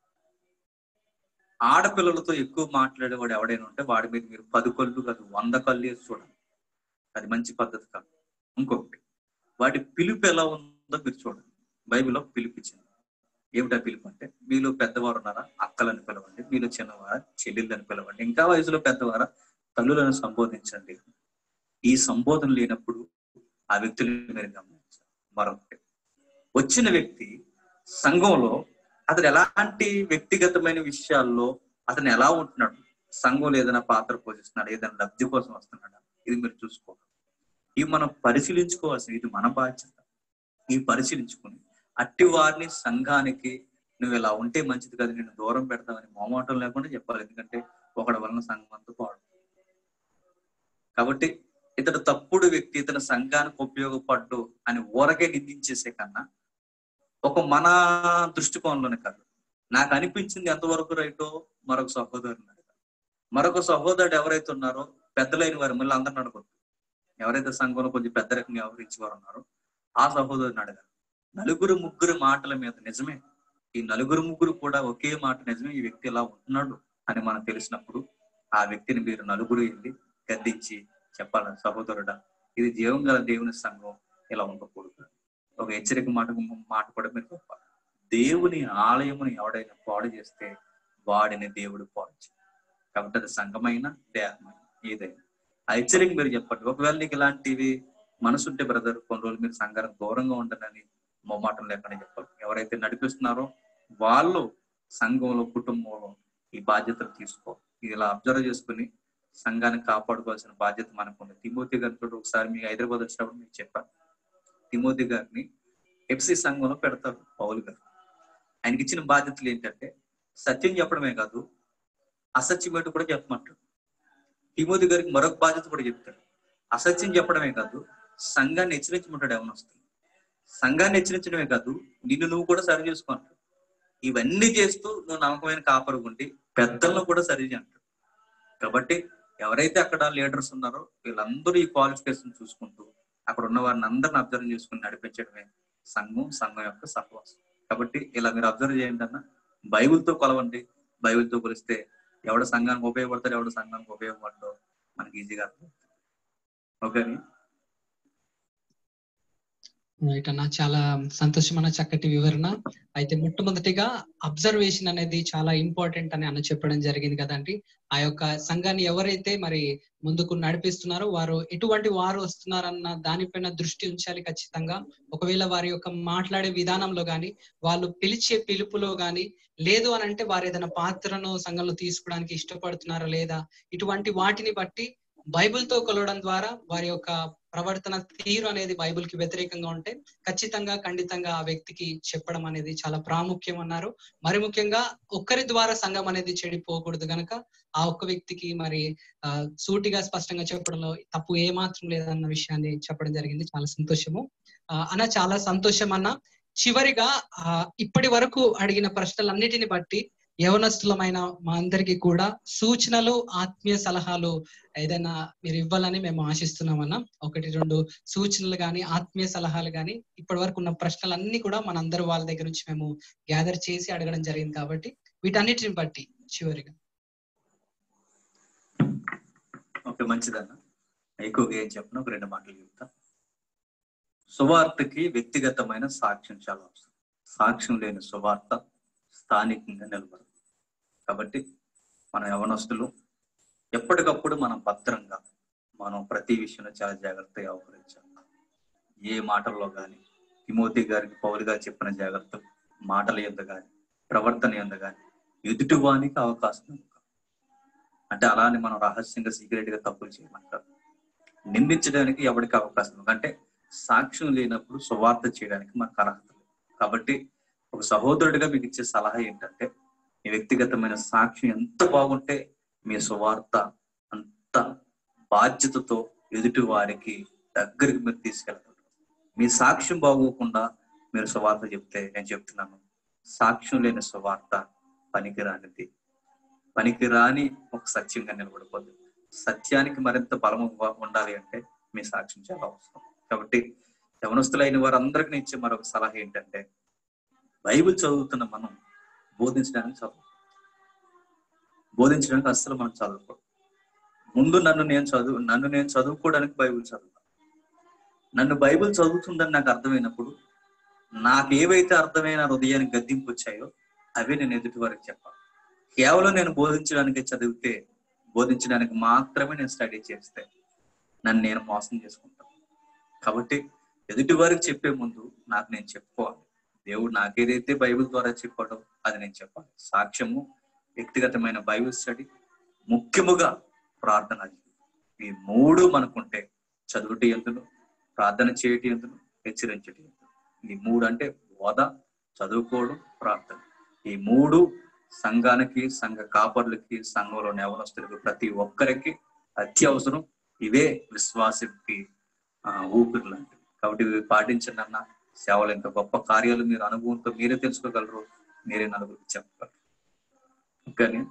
ఆడపిల్లలతో ఎక్కువ మాట్లాడేవాడు ఎవడైనా ఉంటే వాడి మీద మీరు పది కళ్ళు కాదు వంద కళ్ళు వేసి చూడండి అది మంచి పద్ధతి కాదు ఇంకొకటి వాటి పిలుపు ఎలా ఉందో మీరు చూడండి బైబిల్లో పిలిపించింది ఏమిటా పిలుపు అంటే మీలో పెద్దవారు ఉన్నారా అక్కలని పిలవండి మీలో చిన్నవారా చెల్లెళ్ళని పిలవండి ఇంకా వయసులో పెద్దవారా తల్లులను సంబోధించండి ఈ సంబోధన లేనప్పుడు ఆ వ్యక్తులు మీరు గమనించాలి మరొకటి వచ్చిన వ్యక్తి సంఘంలో అతను ఎలాంటి వ్యక్తిగతమైన విషయాల్లో అతను ఎలా ఉంటున్నాడు సంఘంలో ఏదైనా పాత్ర పోషిస్తున్నాడు ఏదైనా లబ్ధి కోసం వస్తున్నాడా ఇది మీరు చూసుకోవాలి ఇవి మనం పరిశీలించుకోవాల్సింది ఇది మన బాధ్యత ఇవి పరిశీలించుకుని అట్టి వారిని సంఘానికి నువ్వు ఇలా ఉంటే మంచిది కదా నేను దూరం పెడతామని మొహమాటం లేకుండా చెప్పాలి ఎందుకంటే ఒకడి వలన సంఘం అంతా పాడు కాబట్టి ఇతడు తప్పుడు వ్యక్తి ఇతను సంఘానికి ఉపయోగపడ్డు అని ఊరకే నిందించేసే కన్నా ఒక మన దృష్టికోణంలోనే కాదు నాకు అనిపించింది ఎంతవరకు రైటో మరొక సహోదరుని అడగాలి మరొక సహోదరుడు ఎవరైతే ఉన్నారో పెద్దలైన వారు మళ్ళీ అందరిని అడగొద్దు ఎవరైతే సంఘంలో కొంచెం పెద్ద రకంగా వ్యవహరించి వారు ఉన్నారో ఆ సహోదరుని అడగాలి నలుగురు ముగ్గురు మాటల మీద నిజమే ఈ నలుగురు ముగ్గురు కూడా ఒకే మాట నిజమే ఈ వ్యక్తి ఎలా ఉంటున్నాడు అని మనకు తెలిసినప్పుడు ఆ వ్యక్తిని మీరు నలుగురు వెళ్ళి గద్దించి చెప్పాలి సహోదరుడా ఇది జీవం గల దేవుని సంఘం ఇలా ఉండకూడదు ఒక హెచ్చరిక మాట మాట కూడా మీరు చెప్పాలి దేవుని ఆలయముని ఎవడైనా పాడు చేస్తే వాడిని దేవుడు పాడు చేయడు. కాబట్టి అది సంఘమైన దేహమైన ఏదైనా ఆ హెచ్చరిక మీరు చెప్పండి ఒకవేళ నీకు ఇలాంటివి మనసుంటే బ్రదర్ కొన్ని రోజులు మీరు సంఘానికి దూరంగా ఉండనని మొమ్మాటం లేకుండా చెప్పాలి ఎవరైతే నడిపిస్తున్నారో వాళ్ళు సంఘంలో కుటుంబంలో ఈ బాధ్యతలు తీసుకో ఇలా అబ్జర్వ్ చేసుకుని సంఘాన్ని కాపాడుకోవాల్సిన బాధ్యత మనకు ఉంది తిమోతి గారితో ఒకసారి మీకు హైదరాబాద్ వచ్చినప్పుడు మీకు చెప్పాను తిమోతి గారిని ఎఫ్సి సంఘంలో పెడతారు పౌలు గారు ఆయనకి ఇచ్చిన బాధ్యతలు ఏంటంటే సత్యం చెప్పడమే కాదు అసత్యం ఏంటో కూడా చెప్పమంటాడు తిమోతి గారికి మరొక బాధ్యత కూడా చెప్తాడు అసత్యం చెప్పడమే కాదు సంఘాన్ని హెచ్చరించమంటాడు ఏమైనా వస్తుంది సంఘాన్ని హెచ్చరించడమే కాదు నిన్ను నువ్వు కూడా సరి చేసుకుంటాడు ఇవన్నీ చేస్తూ నువ్వు నమ్మకమైన కాపరుగుండి పెద్దలను కూడా సరి అంటాడు కాబట్టి ఎవరైతే అక్కడ లీడర్స్ ఉన్నారో వీళ్ళందరూ ఈ క్వాలిఫికేషన్ చూసుకుంటూ అక్కడ ఉన్న వారిని అందరిని అబ్జర్వ్ చేసుకుని నడిపించడమే సంఘం సంఘం యొక్క సహవాసం కాబట్టి ఇలా మీరు అబ్జర్వ్ చేయండి అన్న బైబిల్తో కొలవండి బైబిల్తో కొలిస్తే ఎవడ సంఘానికి ఉపయోగపడతాడు ఎవడ సంఘానికి ఉపయోగపడతాడో మనకి ఈజీగా అర్థం ఓకేని రైట్ అన్న చాలా సంతోషమైన చక్కటి వివరణ అయితే మొట్టమొదటిగా అబ్జర్వేషన్ అనేది చాలా ఇంపార్టెంట్ అని అన్న చెప్పడం జరిగింది కదండి ఆ యొక్క సంఘాన్ని ఎవరైతే మరి ముందుకు నడిపిస్తున్నారో వారు ఎటువంటి వారు వస్తున్నారన్న దానిపైన దృష్టి ఉంచాలి ఖచ్చితంగా ఒకవేళ వారి యొక్క మాట్లాడే విధానంలో గాని వాళ్ళు పిలిచే పిలుపులో గాని లేదు అని అంటే వారు ఏదైనా పాత్రను సంఘంలో తీసుకోవడానికి ఇష్టపడుతున్నారా లేదా ఇటువంటి వాటిని బట్టి బైబిల్ తో కొలవడం ద్వారా వారి యొక్క ప్రవర్తన తీరు అనేది బైబిల్ కి వ్యతిరేకంగా ఉంటే ఖచ్చితంగా ఖండితంగా ఆ వ్యక్తికి చెప్పడం అనేది చాలా ప్రాముఖ్యం అన్నారు మరి ముఖ్యంగా ఒక్కరి ద్వారా సంఘం అనేది చెడిపోకూడదు గనక ఆ ఒక్క వ్యక్తికి మరి ఆ సూటిగా స్పష్టంగా చెప్పడంలో తప్పు ఏ మాత్రం లేదన్న విషయాన్ని చెప్పడం జరిగింది చాలా సంతోషము ఆ, అన్న చాలా సంతోషం అన్న చివరిగా ఆ ఇప్పటి వరకు అడిగిన ప్రశ్నలన్నిటిని బట్టి యవనస్తులమైన మా అందరికీ కూడా సూచనలు ఆత్మీయ సలహాలు ఏదైనా మీరు ఇవ్వాలని మేము ఆశిస్తున్నామన్నా ఒకటి రెండు సూచనలు గాని ఆత్మీయ సలహాలు గాని ఇప్పటి వరకు ఉన్న ప్రశ్నలన్నీ కూడా మనందరూ వాళ్ళ దగ్గర నుంచి మేము గ్యాదర్ చేసి అడగడం జరిగింది కాబట్టి వీటన్నిటిని బట్టి చివరిగా ఓకే మంచిదన్న ఎక్కువగా ఏం చెప్పిన ఒక రెండు మాటలు చెప్తా సువార్తకి వ్యక్తిగతమైన సాక్ష్యం చాలా అవసరం సాక్ష్యం లేని సువార్త స్థానికంగా నిలబడదు కాబట్టి మన యవనస్తులు ఎప్పటికప్పుడు మనం భద్రంగా మనం ప్రతి విషయంలో చాలా జాగ్రత్తగా వ్యవహరించాలి ఏ మాటల్లో కానీ తిమోతి గారికి పౌలు గారు చెప్పిన జాగ్రత్తలు మాటల ఎందు కానీ ప్రవర్తన ఎందు కానీ ఎదుటివానికి అవకాశం ఇవ్వక. అంటే అలానే మనం రహస్యంగా సీక్రెట్ గా తప్పులు చేయమంటారు నిందించడానికి ఎవరికి అవకాశం ఇవ్వక. అంటే సాక్ష్యం లేనప్పుడు సువార్త చేయడానికి మనకు అర్హత లేదు కాబట్టి ఒక సహోదరుడిగా మీకు ఇచ్చే సలహా ఏంటంటే మీ వ్యక్తిగతమైన సాక్ష్యం ఎంత బాగుంటే మీ సువార్త అంత బాధ్యతతో ఎదుటి వారికి దగ్గరికి మీరు తీసుకెళ్తారు మీ సాక్ష్యం బాగోకుండా మీరు సువార్త చెప్తే నేను చెప్తున్నాను సాక్ష్యం లేని సువార్త పనికిరానిది పనికిరాని ఒక సత్యంగా నిలబడిపోతుంది సత్యానికి మరింత బలము ఉండాలి అంటే మీ సాక్ష్యం చాలా అవసరం కాబట్టి యవనస్తులైన వారందరికీ నేను ఇచ్చే మరొక సలహా ఏంటంటే బైబిల్ చదువుతున్న మనం బోధించడానికి చదువు బోధించడానికి అస్సలు మనం చదువుకో ముందు నన్ను నేను చదువు నన్ను నేను చదువుకోవడానికి బైబిల్ చదువు నన్ను బైబిల్ చదువుతుందని నాకు అర్థమైనప్పుడు నాకు ఏవైతే అర్థమైన హృదయానికి గద్దింపు వచ్చాయో అవే నేను ఎదుటి వారికి చెప్పాలి కేవలం నేను బోధించడానికి చదివితే బోధించడానికి మాత్రమే నేను స్టడీ చేస్తే నన్ను నేను మోసం చేసుకుంటాను కాబట్టి ఎదుటి వారికి చెప్పే ముందు నాకు నేను చెప్పుకోవాలి దేవుడు నాకేదైతే బైబిల్ ద్వారా చెప్పాడో అది నేను చెప్పాలి సాక్ష్యము వ్యక్తిగతమైన బైబిల్ స్టడీ ముఖ్యముగా ప్రార్థన ఈ మూడు మనకుంటే చదువుటి ఎందును ప్రార్థన చేయటి ఎందును హెచ్చరించటి ఎందును ఈ మూడు అంటే బోధ చదువుకోవడం ప్రార్థన ఈ మూడు సంఘానికి సంఘ కాపర్లకి సంఘంలో నెవనస్తులకి ప్రతి ఒక్కరికి అత్యవసరం ఇవే విశ్వాసకి ఆ ఊపిరి లాంటివి కాబట్టి ఇవి పాటించండి అన్న సేవలు ఇంకా గొప్ప కార్యాలు మీరు అనుభవంతో మీరే తెలుసుకోగలరు మీరే నలుగురికి చెప్పగలరు కానీ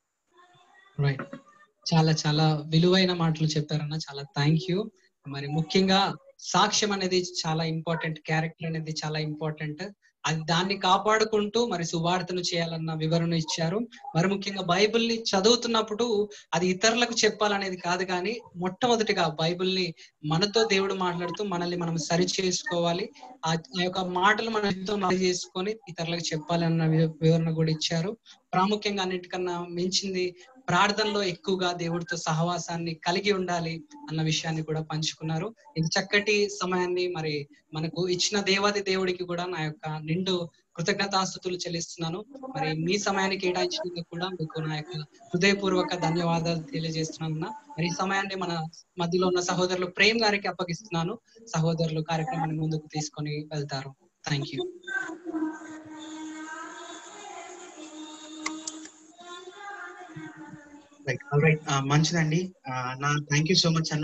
రైట్ చాలా చాలా విలువైన మాటలు చెప్పారన్న చాలా థ్యాంక్ యూ మరి ముఖ్యంగా సాక్ష్యం అనేది చాలా ఇంపార్టెంట్ క్యారెక్టర్ అనేది చాలా ఇంపార్టెంట్ అది దాన్ని కాపాడుకుంటూ మరి సువార్తను చేయాలన్న వివరణ ఇచ్చారు మరి ముఖ్యంగా బైబిల్ ని చదువుతున్నప్పుడు అది ఇతరులకు చెప్పాలనేది కాదు కానీ మొట్టమొదటిగా బైబిల్ ని మనతో దేవుడు మాట్లాడుతూ మనల్ని మనం సరి చేసుకోవాలి ఆ యొక్క మాటలు మన జీవితంలో అమలు చేసుకొని ఇతరులకు చెప్పాలి అన్న వి- వివరణ కూడా ఇచ్చారు ప్రాముఖ్యంగా అన్నిటికన్నా మించింది ప్రార్థనలో ఎక్కువగా దేవుడితో సహవాసాన్ని కలిగి ఉండాలి అన్న విషయాన్ని కూడా పంచుకున్నారు ఇది చక్కటి సమయాన్ని మరి మనకు ఇచ్చిన దేవాది దేవుడికి కూడా నా యొక్క నిండు కృతజ్ఞతాస్థుతులు చెల్లిస్తున్నాను మరి మీ సమయాన్ని కేటాయించినందుకు కూడా మీకు నా యొక్క హృదయపూర్వక ధన్యవాదాలు తెలియజేస్తున్నాను అన్న. మరి ఈ సమయాన్ని మన మధ్యలో ఉన్న సహోదరులు ప్రేమ్ గారికి అప్పగిస్తున్నాను సహోదరులు కార్యక్రమాన్ని ముందుకు తీసుకొని వెళ్తారు థ్యాంక్ యూ రైట్ రైట్ మంచిదండి ఆ, నా థ్యాంక్ యూ సో మచ్ అన్న